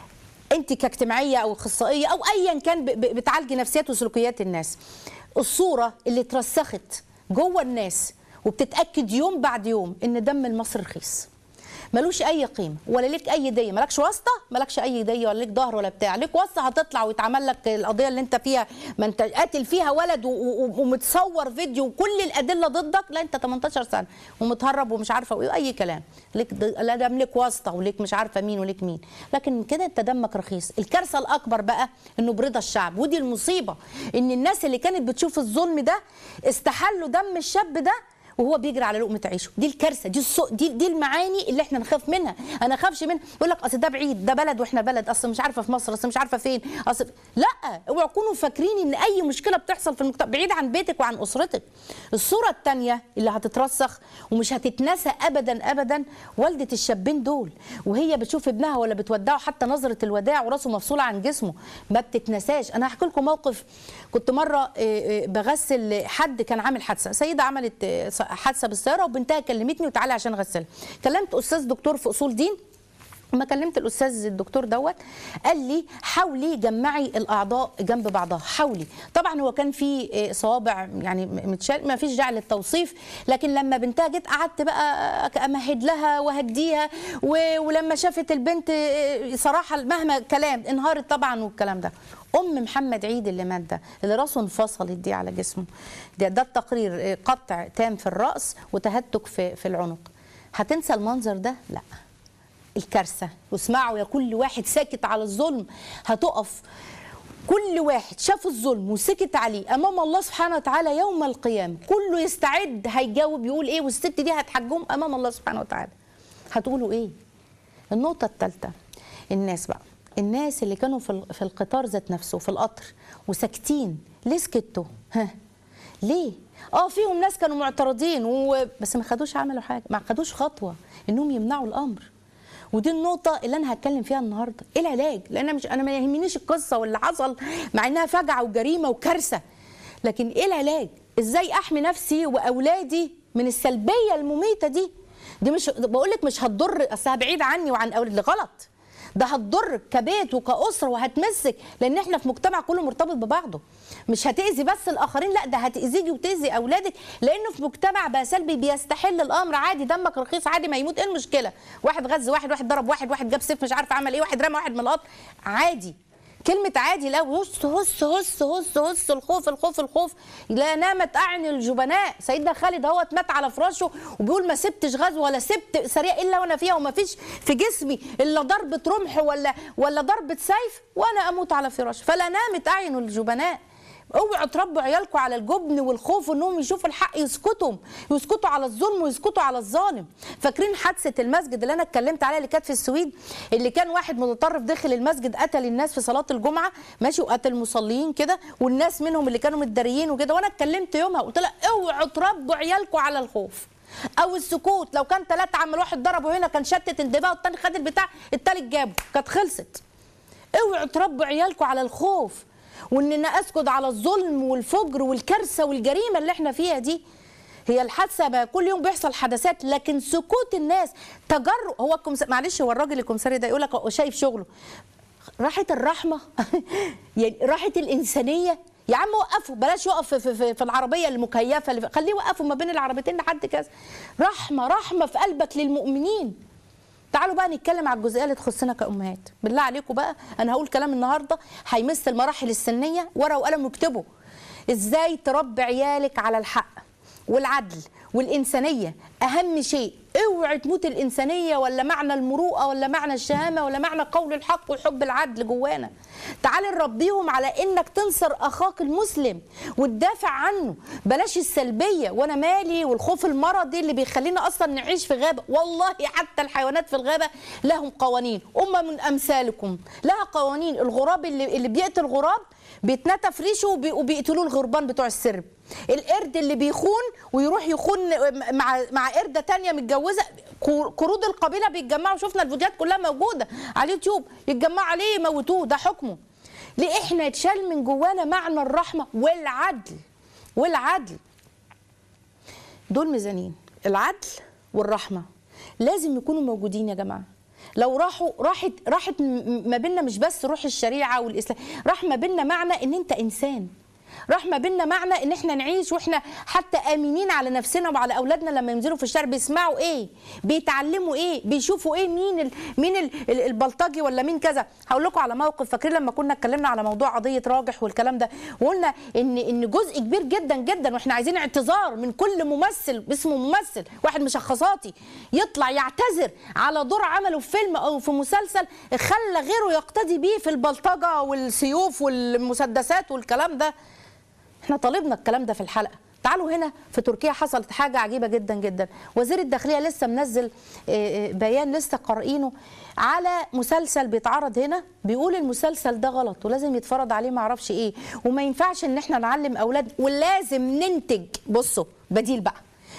انت كاجتماعيه او اخصائيه او ايا كان ب- ب- بتعالجي نفسيات وسلوكيات الناس الصوره اللي اترسخت جوه الناس وبتتاكد يوم بعد يوم ان دم المصري رخيص ملوش اي قيمه ولا ليك اي ديه مالكش واسطه مالكش اي ديه ولا ليك ظهر ولا بتاع ليك واسطه هتطلع ويتعمل لك القضيه اللي انت فيها ما انت قاتل فيها ولد و- و- ومتصور فيديو وكل الادله ضدك لا انت 18 سنه ومتهرب ومش عارفه ايه اي كلام ليك د- لا دام ليك واسطه وليك مش عارفه مين وليك مين لكن كده انت دمك رخيص الكارثه الاكبر بقى انه برضا الشعب ودي المصيبه ان الناس اللي كانت بتشوف الظلم ده استحلوا دم الشاب ده وهو بيجري على لقمه عيشه دي الكارثه دي السوء دي دي المعاني اللي احنا نخاف منها انا اخافش منها يقول لك اصل ده بعيد ده بلد واحنا بلد اصل مش عارفه في مصر اصل مش عارفه فين اصل لا اوعوا تكونوا فاكرين ان اي مشكله بتحصل في المجتمع بعيد عن بيتك وعن اسرتك الصوره الثانيه اللي هتترسخ ومش هتتنسى ابدا ابدا والده الشابين دول وهي بتشوف ابنها ولا بتودعه حتى نظره الوداع وراسه مفصوله عن جسمه ما بتتنساش انا هحكي لكم موقف كنت مره آه، آه، بغسل حد كان عامل حادثه سيده عملت آه، حادثه بالسياره وبنتها كلمتني وتعالي عشان اغسلها كلمت استاذ دكتور في اصول دين لما كلمت الاستاذ الدكتور دوت قال لي حاولي جمعي الاعضاء جنب بعضها حاولي طبعا هو كان في آه، صوابع يعني م- متشال ما فيش داعي للتوصيف لكن لما بنتها جت قعدت بقى امهد لها واهديها و- ولما شافت البنت آه، صراحه مهما كلام انهارت طبعا والكلام ده ام محمد عيد اللي مات ده اللي راسه انفصلت دي على جسمه ده, ده التقرير آه، قطع تام في الراس وتهتك في في العنق هتنسى المنظر ده لا الكارثه واسمعوا يا كل واحد ساكت على الظلم هتقف كل واحد شاف الظلم وسكت عليه امام الله سبحانه وتعالى يوم القيامه كله يستعد هيجاوب يقول ايه والست دي هتحجهم امام الله سبحانه وتعالى هتقولوا ايه النقطه الثالثه الناس بقى الناس اللي كانوا في ال- في القطار ذات نفسه في القطر وساكتين ليه سكتوا ها ليه اه فيهم ناس كانوا معترضين و... بس ما خدوش عملوا حاجه ما خدوش خطوه انهم يمنعوا الامر ودي النقطة اللي أنا هتكلم فيها النهاردة، إيه العلاج؟ لأن أنا مش أنا ما يهمنيش القصة واللي حصل مع إنها فجعة وجريمة وكارثة. لكن إيه العلاج؟ إزاي أحمي نفسي وأولادي من السلبية المميتة دي؟ دي مش بقول لك مش هتضر أصلها بعيد عني وعن أولادي غلط. ده هتضر كبيت وكأسرة وهتمسك لأن احنا في مجتمع كله مرتبط ببعضه مش هتأذي بس الآخرين لا ده هتأذيكي وتأذي أولادك لأنه في مجتمع بقى سلبي بيستحل الأمر عادي دمك رخيص عادي ما يموت إيه المشكلة واحد غز واحد واحد ضرب واحد واحد جاب سيف مش عارف عمل إيه واحد رمى واحد من القطر عادي كلمة عادي لا هس هس هس هس هس الخوف الخوف الخوف لا نامت أعين الجبناء سيدنا خالد اهوت مات على فراشه وبيقول ما سبتش غزو ولا سبت سريع إلا وأنا فيها وما فيش في جسمي إلا ضربة رمح ولا ولا ضربة سيف وأنا أموت على فراشي فلا نامت أعين الجبناء اوعوا تربوا عيالكم على الجبن والخوف انهم يشوفوا الحق يسكتوا يسكتوا على الظلم ويسكتوا على الظالم فاكرين حادثه المسجد اللي انا اتكلمت عليها اللي كانت في السويد اللي كان واحد متطرف داخل المسجد قتل الناس في صلاه الجمعه ماشي وقتل المصلين كده والناس منهم اللي كانوا متداريين وكده وانا اتكلمت يومها قلت لها اوعوا تربوا عيالكم على الخوف او السكوت لو كان ثلاثه عمل واحد ضربه هنا كان شتت انتباه والتاني خد البتاع التالت جابه كانت خلصت اوعوا تربوا عيالكم على الخوف واننا اسكت على الظلم والفجر والكارثه والجريمه اللي احنا فيها دي هي الحادثه بقى كل يوم بيحصل حدثات لكن سكوت الناس تجرؤ هو الكمس... معلش هو الراجل الكمساري ده يقول لك هو شايف شغله راحه الرحمه يعني راحه الانسانيه يا عم وقفوا بلاش يقف في, في, في العربيه المكيفه اللي في... خليه يوقفوا ما بين العربيتين لحد كذا رحمه رحمه في قلبك للمؤمنين تعالوا بقى نتكلم على الجزئيه اللي تخصنا كامهات بالله عليكم بقى انا هقول كلام النهارده هيمس المراحل السنيه ورقه وقلم واكتبوا ازاي تربي عيالك على الحق والعدل والانسانيه اهم شيء اوعي تموت الانسانيه ولا معنى المروءه ولا معنى الشهامه ولا معنى قول الحق وحب العدل جوانا تعالي نربيهم على انك تنصر اخاك المسلم وتدافع عنه بلاش السلبيه وانا مالي والخوف المرضي اللي بيخلينا اصلا نعيش في غابه والله حتى الحيوانات في الغابه لهم قوانين امه من امثالكم لها قوانين الغراب اللي, اللي بيقتل غراب بيتنتف ريشه وبي- وبيقتلوه الغربان بتوع السرب القرد اللي بيخون ويروح يخون مع مع قرده تانية متجوزه كو- قرود القبيله بيتجمعوا شفنا الفيديوهات كلها موجوده على اليوتيوب يتجمعوا عليه يموتوه ده حكمه ليه احنا يتشال من جوانا معنى الرحمه والعدل والعدل دول ميزانين العدل والرحمه لازم يكونوا موجودين يا جماعه لو راحوا راحت راحت م- ما بيننا مش بس روح الشريعه والاسلام راح ما بيننا معنى ان انت انسان راح ما بيننا معنى ان احنا نعيش واحنا حتى امنين على نفسنا وعلى اولادنا لما ينزلوا في الشارع بيسمعوا ايه بيتعلموا ايه بيشوفوا ايه مين ال... مين ال... ال- البلطجي ولا مين كذا هقول لكم على موقف فاكرين لما كنا اتكلمنا على موضوع قضيه راجح والكلام ده وقلنا ان ان جزء كبير جدا جدا واحنا عايزين اعتذار من كل ممثل اسمه ممثل واحد مشخصاتي يطلع يعتذر على دور عمله في فيلم او في مسلسل خلى غيره يقتدي بيه في البلطجه والسيوف والمسدسات والكلام ده احنا طالبنا الكلام ده في الحلقه تعالوا هنا في تركيا حصلت حاجه عجيبه جدا جدا وزير الداخليه لسه منزل آه، آه، بيان لسه قارئينه على مسلسل بيتعرض هنا بيقول المسلسل ده غلط ولازم يتفرض عليه ما اعرفش ايه وما ينفعش ان احنا نعلم اولاد ولازم ننتج بصوا بديل بقى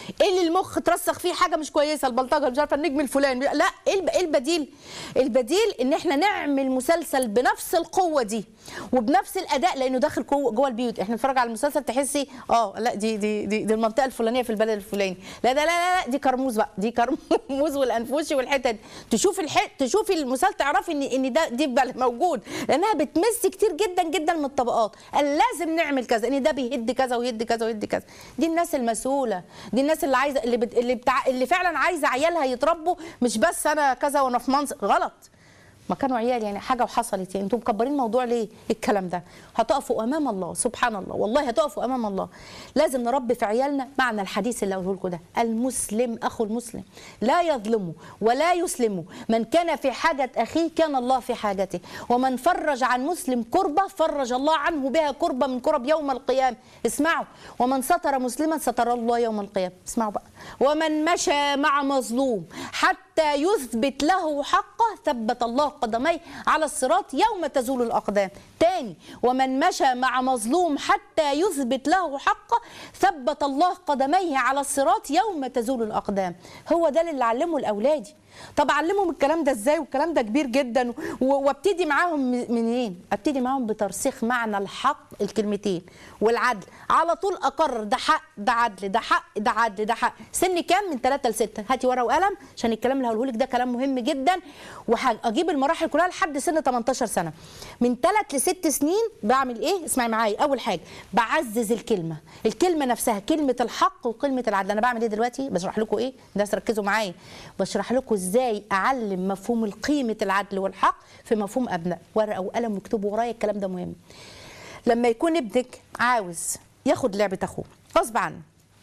ايه اللي المخ ترسخ فيه حاجه مش كويسه البلطجه مش عارفه النجم الفلاني لا ايه الب- إيه البديل البديل ان احنا نعمل مسلسل بنفس القوه دي وبنفس الاداء لانه داخل جوه جوه البيوت احنا نتفرج على المسلسل تحسي اه لا دي دي دي, دي المنطقه الفلانيه في البلد الفلاني لا لا لا لا, لا دي كرموز بقى دي كرموز والانفوشي والحتت تشوفي الح... تشوفي المسلسل تعرفي ان ان ده دي بل- موجود لانها بتمس كتير جدا جدا من الطبقات قال لازم نعمل كذا ان ده بيهد كذا ويهد كذا ويهد كذا دي الناس المسؤوله دي الناس اللي عايزه اللي بت... اللي, بتاع... اللي فعلا عايزه عيالها يتربوا مش بس انا كذا وانا في منصب غلط ما كانوا عيال يعني حاجه وحصلت يعني انتوا مكبرين الموضوع ليه الكلام ده هتقفوا امام الله سبحان الله والله هتقفوا امام الله لازم نربي في عيالنا معنى الحديث اللي قوله لكم ده المسلم اخو المسلم لا يظلمه ولا يسلمه من كان في حاجه اخيه كان الله في حاجته ومن فرج عن مسلم كربه فرج الله عنه بها كربه من كرب يوم القيامه اسمعوا ومن ستر مسلما ستر الله يوم القيامه اسمعوا بقى ومن مشى مع مظلوم حتى يثبت له حقه ثبت الله قدميه على الصراط يوم تزول الأقدام تاني ومن مشى مع مظلوم حتى يثبت له حقه ثبت الله قدميه على الصراط يوم تزول الأقدام هو ده اللي علمه لأولادي طب اعلمهم الكلام ده ازاي والكلام ده كبير جدا و- وابتدي معاهم من- منين ابتدي معاهم بترسيخ معنى الحق الكلمتين والعدل على طول اقرر ده حق ده عدل ده حق ده عدل ده حق سن كام من 3 ل 6 هاتي ورقه وقلم عشان الكلام اللي هقوله لك ده كلام مهم جدا وهجيب المراحل كلها لحد سن 18 سنه من 3 ل 6 سنين بعمل ايه اسمعي معايا اول حاجه بعزز الكلمه الكلمه نفسها كلمه الحق وكلمه العدل انا بعمل ايه دلوقتي بشرح لكم ايه الناس ركزوا معايا بشرح لكم ازاي اعلم مفهوم قيمه العدل والحق في مفهوم ابناء ورقه وقلم واكتبوا ورايا الكلام ده مهم لما يكون ابنك عاوز ياخد لعبه اخوه غصب عنه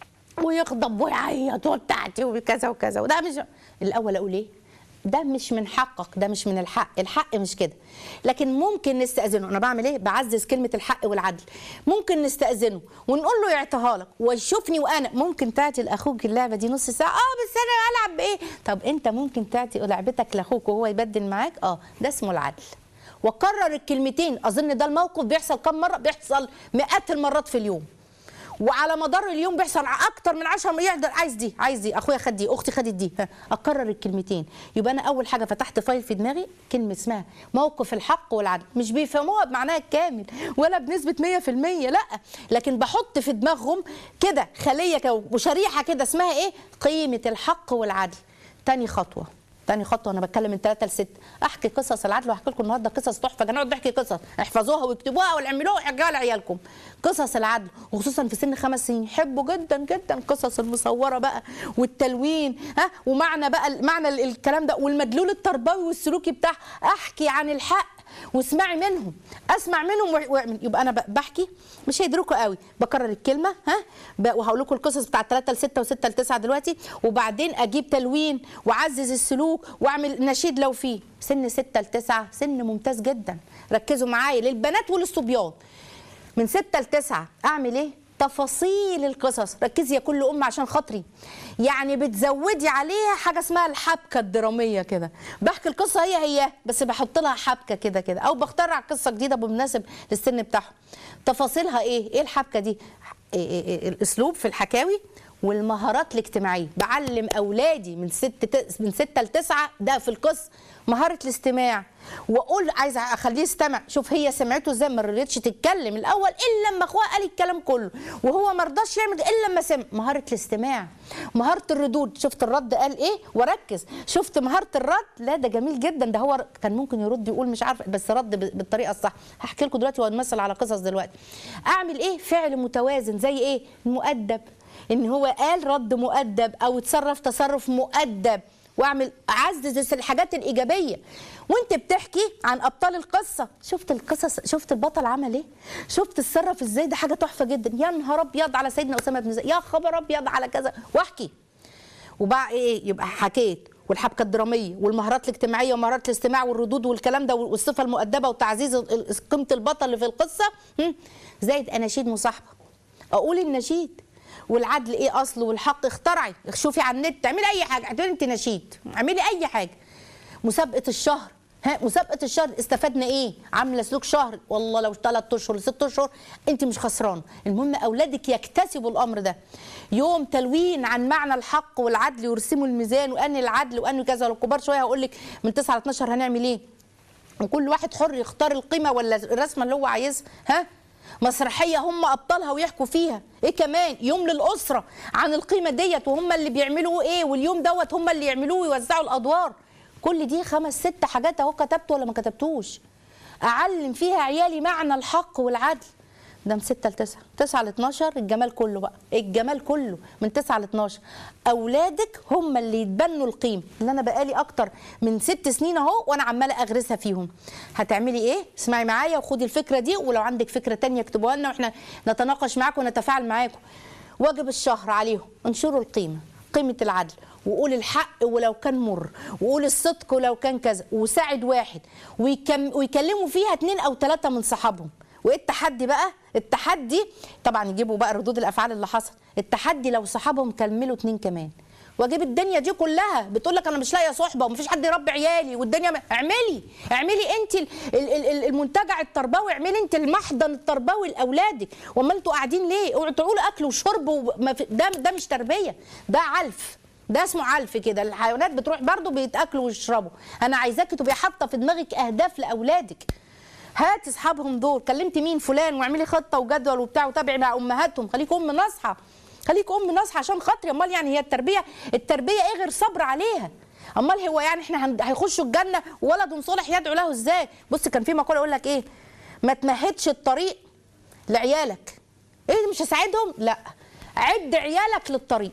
ويغضب ويعيط وبتاعتي وكذا وكذا وده مش الاول اقول ايه ده مش من حقك ده مش من الحق الحق مش كده لكن ممكن نستأذنه انا بعمل ايه بعزز كلمة الحق والعدل ممكن نستأذنه ونقول له يعطيها لك ويشوفني وانا ممكن تعطي لاخوك اللعبة دي نص ساعة اه بس انا العب بايه طب انت ممكن تعطي لعبتك لاخوك وهو يبدل معاك اه ده اسمه العدل وكرر الكلمتين اظن ده الموقف بيحصل كم مرة بيحصل مئات المرات في اليوم وعلى مدار اليوم بيحصل اكتر من 10 يقدر عايز دي عايز دي اخويا خد دي اختي خدت دي ها، اكرر الكلمتين يبقى انا اول حاجه فتحت فايل في دماغي كلمه اسمها موقف الحق والعدل مش بيفهموها بمعناها الكامل ولا بنسبه 100% لا لكن بحط في دماغهم كده خليه كده وشريحه كده اسمها ايه قيمه الحق والعدل تاني خطوه تاني خطوه انا بتكلم من 3 ل 6 احكي قصص العدل وهحكي لكم النهارده قصص تحفه هنقعد نحكي قصص احفظوها واكتبوها واعملوها واحكيوها لعيالكم قصص العدل وخصوصا في سن خمس سنين يحبوا جدا جدا القصص المصوره بقى والتلوين ها ومعنى بقى معنى ال- الكلام ده والمدلول التربوي والسلوكي بتاعها احكي عن الحق واسمعي منهم اسمع منهم وأ- واعمل يبقى انا ب- بحكي مش هيدركوا قوي بكرر الكلمه ها ب- وهقول لكم القصص بتاعت 3 ل 6 و6 ل 9 دلوقتي وبعدين اجيب تلوين واعزز السلوك واعمل نشيد لو فيه سن 6 ل 9 سن ممتاز جدا ركزوا معايا للبنات وللصبيان من 6 ل 9 اعمل ايه تفاصيل القصص ركزي يا كل ام عشان خاطري يعني بتزودي عليها حاجه اسمها الحبكه الدراميه كده بحكي القصه هي هي بس بحط لها حبكه كده كده او بخترع قصه جديده بمناسب للسن بتاعهم تفاصيلها ايه ايه الحبكه دي إيه إيه إيه الاسلوب في الحكاوي والمهارات الاجتماعيه بعلم اولادي من ست من ستة لتسعة ده في القصه مهاره الاستماع واقول عايزه اخليه يستمع شوف هي سمعته ازاي ما رضيتش تتكلم الاول الا لما اخوها قال الكلام كله وهو ما رضاش يعمل الا لما سمع مهاره الاستماع مهاره الردود شفت الرد قال ايه وركز شفت مهاره الرد لا ده جميل جدا ده هو كان ممكن يرد يقول مش عارف بس رد ب- بالطريقه الصح هحكي لكم دلوقتي وهنمثل على قصص دلوقتي اعمل ايه فعل متوازن زي ايه المؤدب ان هو قال رد مؤدب او اتصرف تصرف مؤدب واعمل اعزز الحاجات الايجابيه وانت بتحكي عن ابطال القصه شفت القصص شفت البطل عمل ايه شفت اتصرف ازاي ده حاجه تحفه جدا يا نهار ابيض على سيدنا اسامه بن زيد يا خبر ابيض على كذا واحكي وبقى ايه يبقى حكيت والحبكه الدراميه والمهارات الاجتماعيه ومهارات الاستماع والردود والكلام ده والصفه المؤدبه وتعزيز ال- ال- قيمه البطل اللي في القصه هم، زائد اناشيد مصاحبه اقول النشيد والعدل ايه اصله والحق اخترعي شوفي على النت اعملي اي حاجه اعملي انت نشيد اعملي اي حاجه مسابقه الشهر ها مسابقه الشهر استفدنا ايه عامله سلوك شهر والله لو ثلاث اشهر ست اشهر انت مش خسران المهم اولادك يكتسبوا الامر ده يوم تلوين عن معنى الحق والعدل ويرسموا الميزان وان العدل وان كذا لو كبار شويه هقول لك من 9 ل 12 هنعمل ايه وكل واحد حر يختار القيمه ولا الرسمه اللي هو عايزها ها مسرحيه هم ابطالها ويحكوا فيها ايه كمان يوم للاسره عن القيمه ديت وهم اللي بيعملوا ايه واليوم دوت هم اللي يعملوه ويوزعوا الادوار كل دي خمس ست حاجات اهو كتبت ولا ما كتبتوش اعلم فيها عيالي معنى الحق والعدل ده من 6 ل 9 9 ل 12 الجمال كله بقى الجمال كله من 9 ل 12 اولادك هم اللي يتبنوا القيم اللي انا بقالي اكتر من ست سنين اهو وانا عماله اغرسها فيهم هتعملي ايه اسمعي معايا وخدي الفكره دي ولو عندك فكره تانية اكتبوها لنا واحنا نتناقش معاكم ونتفاعل معاكم واجب الشهر عليهم انشروا القيمه قيمه العدل وقول الحق ولو كان مر وقول الصدق ولو كان كذا وساعد واحد ويكم ويكلموا فيها اتنين او ثلاثه من صحابهم وايه التحدي بقى التحدي طبعا يجيبوا بقى ردود الافعال اللي حصل التحدي لو صحابهم كملوا اتنين كمان واجيب الدنيا دي كلها بتقول لك انا مش لاقيه صحبه ومفيش حد يربي عيالي والدنيا م... اعملي اعملي انت ال- ال- ال- المنتجع التربوي اعملي انت المحضن التربوي لاولادك وما انتوا قاعدين ليه اوعوا تقولوا اكل وشرب وما في... ده ده مش تربيه ده علف ده اسمه علف كده الحيوانات بتروح برضو بيتاكلوا ويشربوا انا عايزاكي تبقي حاطه في دماغك اهداف لاولادك هاتي اصحابهم دول كلمتي مين فلان واعملي خطه وجدول وبتاع وتابعي مع امهاتهم خليك ام ناصحه خليك ام ناصحه عشان خاطري امال يعني هي التربيه التربيه ايه غير صبر عليها امال هو يعني احنا هن- هيخشوا الجنه ولد صالح يدعو له ازاي بص كان في مقوله يقول لك ايه ما تمهدش الطريق لعيالك ايه مش هساعدهم لا عد عيالك للطريق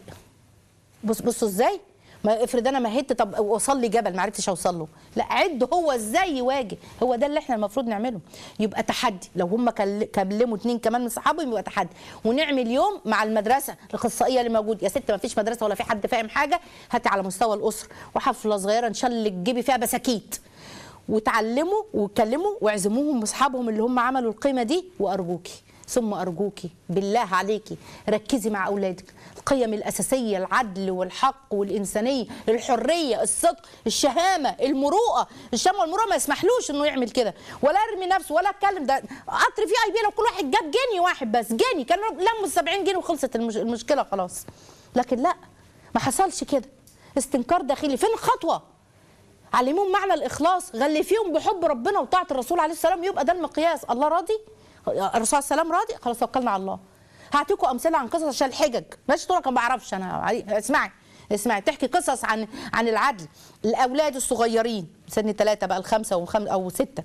بص بصوا ازاي ما افرض انا مهدت طب اوصل لي جبل ما عرفتش اوصل له لا عد هو ازاي يواجه هو ده اللي احنا المفروض نعمله يبقى تحدي لو هم كل- كلموا اتنين كمان من صحابهم يبقى تحدي ونعمل يوم مع المدرسه الاخصائيه اللي موجود يا ست ما فيش مدرسه ولا في حد فاهم حاجه هاتي على مستوى الاسره وحفله صغيره ان شاء الله تجيبي فيها بساكيت وتعلموا واتكلموا واعزموهم باصحابهم اللي هم عملوا القيمه دي وارجوكي ثم ارجوكي بالله عليكي ركزي مع اولادك القيم الاساسيه العدل والحق والانسانيه الحريه الصدق الشهامه المروءه الشهامه والمروءه ما يسمحلوش انه يعمل كده ولا ارمي نفسه ولا اتكلم ده قطر فيه اي بي لو كل واحد جاب جنيه واحد بس جنيه كانوا لموا ال 70 جنيه وخلصت المش... المشكله خلاص لكن لا ما حصلش كده استنكار داخلي فين الخطوه علموهم معنى الاخلاص غلفيهم بحب ربنا وطاعه الرسول عليه السلام يبقى ده المقياس الله راضي الرسول عليه السلام راضي خلاص توكلنا على الله هعطيكم امثله عن قصص عشان الحجج ماشي تقول لك ما بعرفش انا عادي. اسمعي اسمعي تحكي قصص عن عن العدل الاولاد الصغيرين سن ثلاثه بقى الخمسه وخم او سته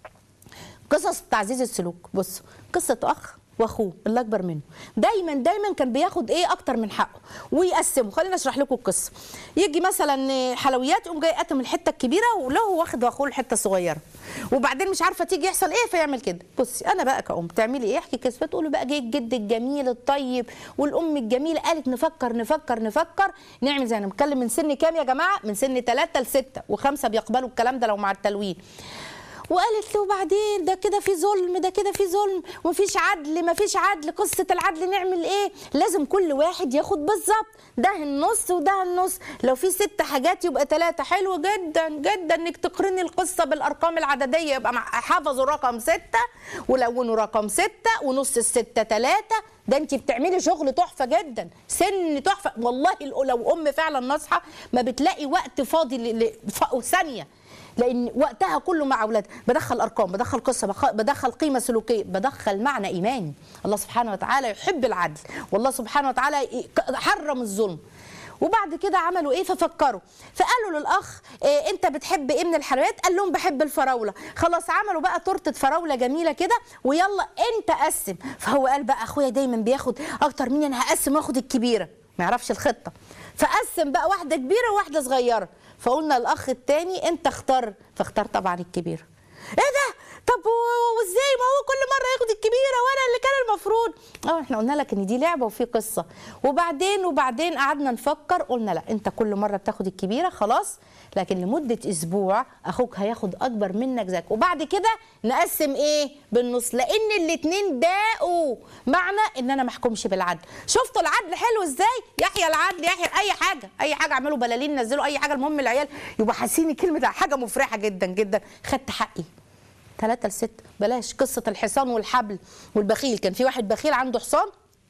قصص تعزيز السلوك بص قصه اخ واخوه اللي اكبر منه دايما دايما كان بياخد ايه اكتر من حقه ويقسمه خلينا اشرح لكم القصه يجي مثلا حلويات يقوم جاي قاتم الحته الكبيره وله واخد واخوه الحته الصغيره وبعدين مش عارفه تيجي يحصل ايه فيعمل كده بصي انا بقى كأم تعملي ايه احكي قصه تقولوا بقى جه الجد الجميل الطيب والام الجميله قالت نفكر نفكر نفكر نعمل زي انا بتكلم من سن كام يا جماعه من سن 3 ل 6 وخمسه بيقبلوا الكلام ده لو مع التلوين وقالت له بعدين ده كده في ظلم ده كده في ظلم ومفيش عدل مفيش عدل قصة العدل نعمل ايه لازم كل واحد ياخد بالظبط ده النص وده النص لو في ست حاجات يبقى ثلاثة حلو جدا جدا انك تقرني القصة بالارقام العددية يبقى مع- حفظوا رقم ستة ولونوا رقم ستة ونص الستة ثلاثة ده انت بتعملي شغل تحفه جدا سن تحفه والله لو ام فعلا ناصحه ما بتلاقي وقت فاضي ل- ل- ف- ثانيه لان وقتها كله مع اولادها بدخل ارقام بدخل قصه بخ- بدخل قيمه سلوكيه بدخل معنى ايماني الله سبحانه وتعالى يحب العدل والله سبحانه وتعالى ي- حرم الظلم وبعد كده عملوا ايه ففكروا فقالوا للاخ إيه انت بتحب ايه من الحلويات قال لهم بحب الفراوله خلاص عملوا بقى تورته فراوله جميله كده ويلا انت قسم فهو قال بقى اخويا دايما بياخد اكتر مني انا هقسم واخد الكبيره ما يعرفش الخطه فقسم بقى واحده كبيره وواحده صغيره فقلنا الاخ التاني انت اختار فاختار طبعا الكبيره ايه ده طب و- وازاي ما هو كل مره ياخد الكبيره وانا اللي كان المفروض اه احنا قلنا لك ان دي لعبه وفي قصه وبعدين وبعدين قعدنا نفكر قلنا لا انت كل مره بتاخد الكبيره خلاص لكن لمده اسبوع اخوك هياخد اكبر منك زيك وبعد كده نقسم ايه بالنص لان الاتنين داقوا معنى ان انا ما احكمش بالعدل شفتوا العدل حلو ازاي يحيى العدل يحيى اي حاجه اي حاجه اعملوا بلالين نزلوا اي حاجه المهم العيال يبقى حاسين كلمه حاجه مفرحه جدا جدا خدت حقي ثلاثة لستة بلاش قصة الحصان والحبل والبخيل كان في واحد بخيل عنده حصان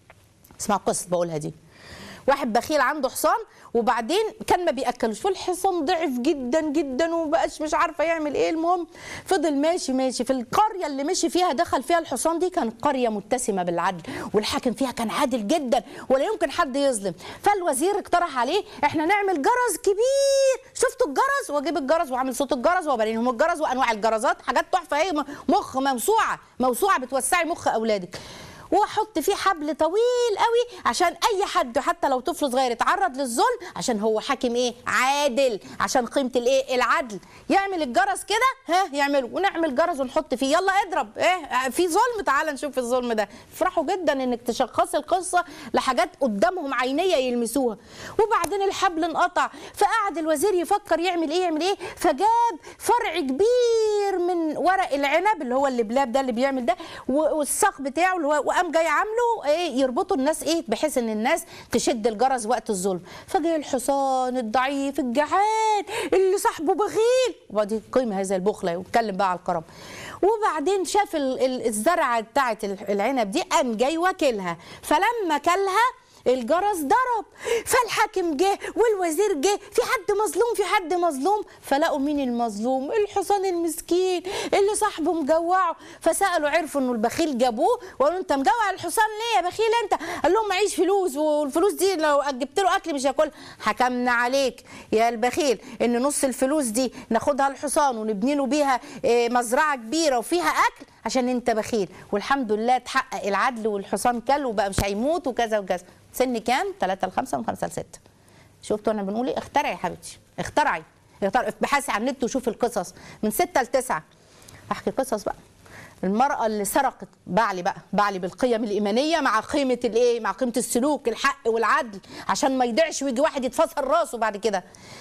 اسمع قصة بقولها دي واحد بخيل عنده حصان وبعدين كان ما بياكلوش فالحصان ضعف جدا جدا ومبقاش مش عارفه يعمل ايه المهم فضل ماشي ماشي في القريه اللي مشي فيها دخل فيها الحصان دي كان قريه متسمه بالعدل والحاكم فيها كان عادل جدا ولا يمكن حد يظلم فالوزير اقترح عليه احنا نعمل جرس كبير شفتوا الجرس واجيب الجرس واعمل صوت الجرس وابين الجرس وانواع الجرسات حاجات تحفه ايه مخ موسوعه موسوعه بتوسعي مخ اولادك واحط فيه حبل طويل قوي عشان اي حد حتى لو طفل صغير يتعرض للظلم عشان هو حاكم ايه عادل عشان قيمه الايه العدل يعمل الجرس كده ها يعمله ونعمل جرس ونحط فيه يلا اضرب ايه في ظلم تعال نشوف الظلم ده فرحوا جدا انك تشخصي القصه لحاجات قدامهم عينيه يلمسوها وبعدين الحبل انقطع فقعد الوزير يفكر يعمل ايه يعمل ايه فجاب فرع كبير من ورق العنب اللي هو اللبلاب ده اللي بيعمل ده و- والساق بتاعه اللي هو وقام جاي عامله ايه يربطوا الناس ايه بحيث ان الناس تشد الجرس وقت الظلم فجاي الحصان الضعيف الجعان اللي صاحبه بخيل وبعدين قيمه هذا البخله واتكلم بقى على الكرم وبعدين شاف ال- ال- الزرعه بتاعت العنب دي قام جاي واكلها فلما كلها الجرس ضرب فالحاكم جه والوزير جه في حد مظلوم في حد مظلوم فلقوا مين المظلوم الحصان المسكين اللي صاحبه مجوعه فسالوا عرفوا انه البخيل جابوه وقالوا انت مجوع الحصان ليه يا بخيل انت قال لهم معيش فلوس والفلوس دي لو جبت له اكل مش هياكل حكمنا عليك يا البخيل ان نص الفلوس دي ناخدها الحصان ونبني له بيها إيه، مزرعه كبيره وفيها اكل عشان انت بخيل والحمد لله اتحقق العدل والحصان كل وبقى مش هيموت وكذا وكذا سن كام 3 ل 5 من 5 ل 6 شفتوا انا بنقول ايه اخترعي يا حبيبتي اخترعي اخترعي ابحثي عن النت وشوفي القصص من 6 ل 9 احكي قصص بقى المرأة اللي سرقت بعلي بقى بعلي بالقيم الإيمانية مع قيمة الإيه؟ مع قيمة السلوك الحق والعدل عشان ما يضيعش ويجي واحد يتفصل راسه بعد كده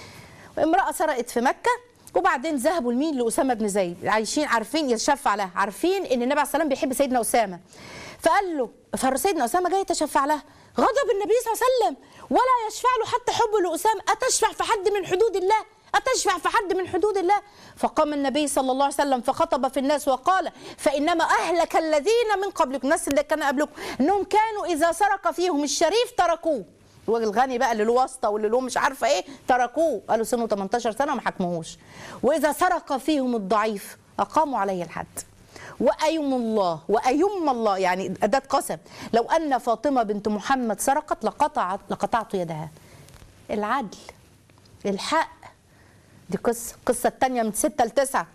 امرأة سرقت في مكة وبعدين ذهبوا لمين لأسامة بن زيد عايشين عارفين يتشفع لها عارفين إن النبي عليه الصلاة والسلام بيحب سيدنا أسامة فقال له فسيدنا أسامة جاي يتشفع لها غضب النبي صلى الله عليه وسلم ولا يشفع له حتى حبه لأسامة أتشفع في حد من حدود الله أتشفع في حد من حدود الله فقام النبي صلى الله عليه وسلم فخطب في الناس وقال فإنما أهلك الذين من قبلكم الناس اللي كانوا قبلكم أنهم كانوا إذا سرق فيهم الشريف تركوه الراجل الغني بقى اللي له واسطه واللي له مش عارفه ايه تركوه قالوا سنه 18 سنه وما حكموهوش واذا سرق فيهم الضعيف اقاموا عليه الحد وايم الله وايم الله يعني اداه قسم لو ان فاطمه بنت محمد سرقت لقطعت لقطعت يدها العدل الحق دي قصه القصه الثانيه من 6 ل 9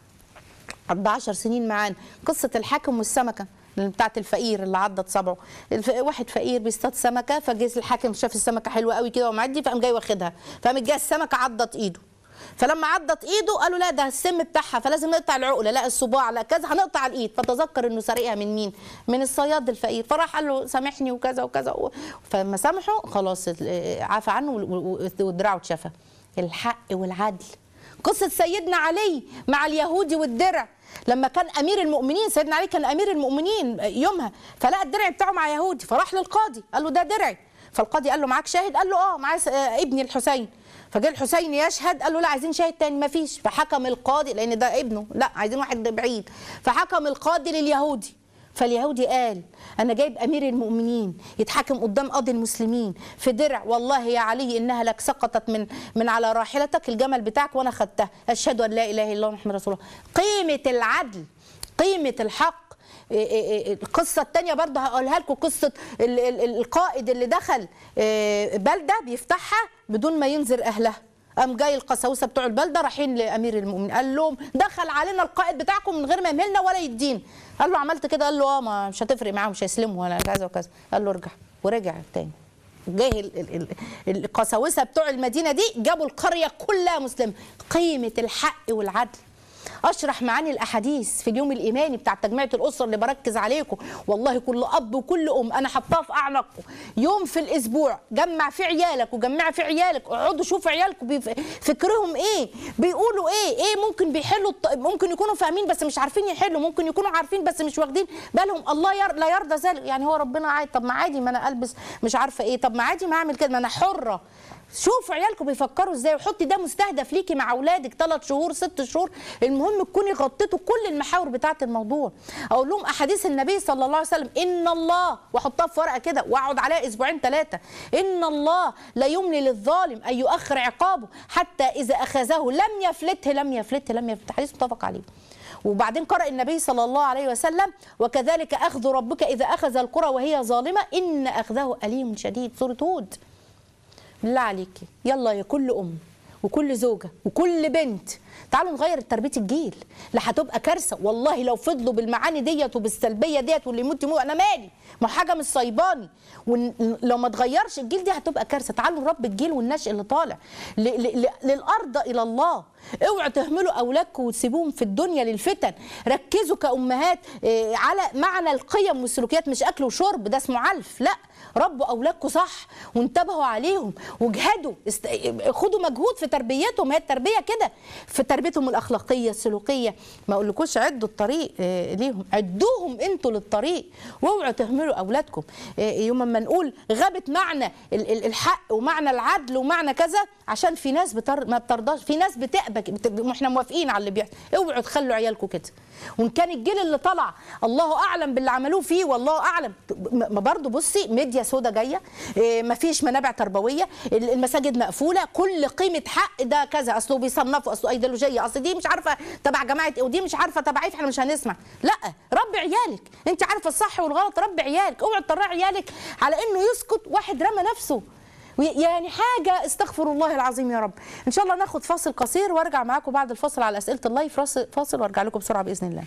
14 سنين معانا قصه الحاكم والسمكه اللي بتاعت الفقير اللي عضت صبعه الف... واحد فقير بيصطاد سمكه فجه الحاكم شاف السمكه حلوه قوي كده ومعدي فقام جاي واخدها فقام جاي السمكه عضت ايده فلما عضت ايده قالوا لا ده السم بتاعها فلازم نقطع العقله لا الصباع لا كذا هنقطع الايد فتذكر انه سارقها من مين من الصياد الفقير فراح قال له سامحني وكذا وكذا و... فلما سامحه خلاص ال- عفى عنه و- و- ودراعه اتشفى الحق والعدل قصة سيدنا علي مع اليهودي والدرع لما كان امير المؤمنين سيدنا علي كان امير المؤمنين يومها فلقى الدرع بتاعه مع يهودي فراح للقاضي قال له ده درعي فالقاضي قال له معاك شاهد قال له اه معايا س- آه، ابني الحسين فجاء الحسين يشهد قال له لا عايزين شاهد تاني ما فيش فحكم القاضي لان ده ابنه لا عايزين واحد بعيد فحكم القاضي لليهودي فاليهودي قال انا جايب امير المؤمنين يتحاكم قدام قاضي المسلمين في درع والله يا علي انها لك سقطت من من على راحلتك الجمل بتاعك وانا خدتها اشهد ان لا اله الا الله محمد رسول الله قيمه العدل قيمه الحق إيه إيه إيه القصة التانية برضه هقولها لكم قصة ال- ال- ال- القائد اللي دخل إيه، بلدة بيفتحها بدون ما ينذر أهلها قام جاي القساوسه بتوع البلده رايحين لامير المؤمنين قال لهم دخل علينا القائد بتاعكم من غير ما يمهلنا ولا يدينا قال له عملت كده قال له اه ما مش هتفرق معاه مش هيسلموا ولا كذا وكذا قال له ارجع ورجع تاني جه ال- ال- ال- القساوسه بتوع المدينه دي جابوا القريه كلها مسلمه قيمه الحق والعدل اشرح معاني الاحاديث في اليوم الايماني بتاع تجميعة الاسره اللي بركز عليكم والله كل اب وكل ام انا حطاها في اعناقكم يوم في الاسبوع جمع في عيالك وجمع في عيالك اقعدوا شوفوا عيالكم بيف- فكرهم ايه بيقولوا ايه ايه ممكن بيحلوا الط- ممكن يكونوا فاهمين بس مش عارفين يحلوا ممكن يكونوا عارفين بس مش واخدين بالهم الله ير... لا يرضى ذلك يعني هو ربنا عادي طب ما عادي ما انا البس مش عارفه ايه طب ما عادي ما اعمل كده ما انا حره شوفوا عيالكم بيفكروا ازاي وحطي ده مستهدف ليكي مع اولادك ثلاث شهور ست شهور المهم تكوني غطيتوا كل المحاور بتاعه الموضوع اقول لهم احاديث النبي صلى الله عليه وسلم ان الله واحطها في ورقه كده واقعد عليها اسبوعين ثلاثه ان الله لا يملي للظالم ان يؤخر عقابه حتى اذا اخذه لم يفلته لم يفلته لم يفلته حديث متفق عليه وبعدين قرأ النبي صلى الله عليه وسلم وكذلك أخذ ربك إذا أخذ القرى وهي ظالمة إن أخذه أليم شديد سورة هود بالله عليكي يلا يا كل ام وكل زوجه وكل بنت تعالوا نغير تربيه الجيل لا هتبقى كارثه والله لو فضلوا بالمعاني ديت وبالسلبيه ديت واللي يموت يموت انا مالي ما هو حاجه مش صيباني ولو ما تغيرش الجيل دي هتبقى كارثه تعالوا نربي الجيل والنشء اللي طالع ل- ل- ل- للارض الى الله اوعوا تهملوا اولادكم وتسيبوهم في الدنيا للفتن ركزوا كامهات آه، على معنى القيم والسلوكيات مش اكل وشرب ده اسمه علف لا ربوا اولادكم صح وانتبهوا عليهم واجهدوا است... خدوا مجهود في تربيتهم هي التربيه كده في تربيتهم الاخلاقيه السلوكيه ما اقولكوش عدوا الطريق آه، ليهم عدوهم انتوا للطريق واوعوا تهملوا اولادكم آه، يوم ما نقول غابت معنى ال- ال- الحق ومعنى العدل ومعنى كذا عشان في ناس بتر... ما بترضاش في ناس بتأبك بت... واحنا موافقين على اللي بيحصل اوعوا تخلوا عيالكم كده وان كان الجيل اللي طلع الله اعلم باللي عملوه فيه والله اعلم ما برضه بصي ميديا سودا جايه إيه، مفيش منابع تربويه ال- المساجد مقفوله كل قيمه حق ده كذا اصله بيصنفوا اصله ايديولوجيه اصل دي مش عارفه تبع جماعه ايه ودي مش عارفه تبع ايه فاحنا مش هنسمع لا ربي عيالك انت عارفه الصح والغلط ربي عيالك اوعي تطلعي عيالك على انه يسكت واحد رمى نفسه وي- يعني حاجة استغفر الله العظيم يا رب إن شاء الله ناخد فاصل قصير وارجع معاكم بعد الفاصل على أسئلة اللايف فاصل فاصل وارجع لكم بسرعة بإذن الله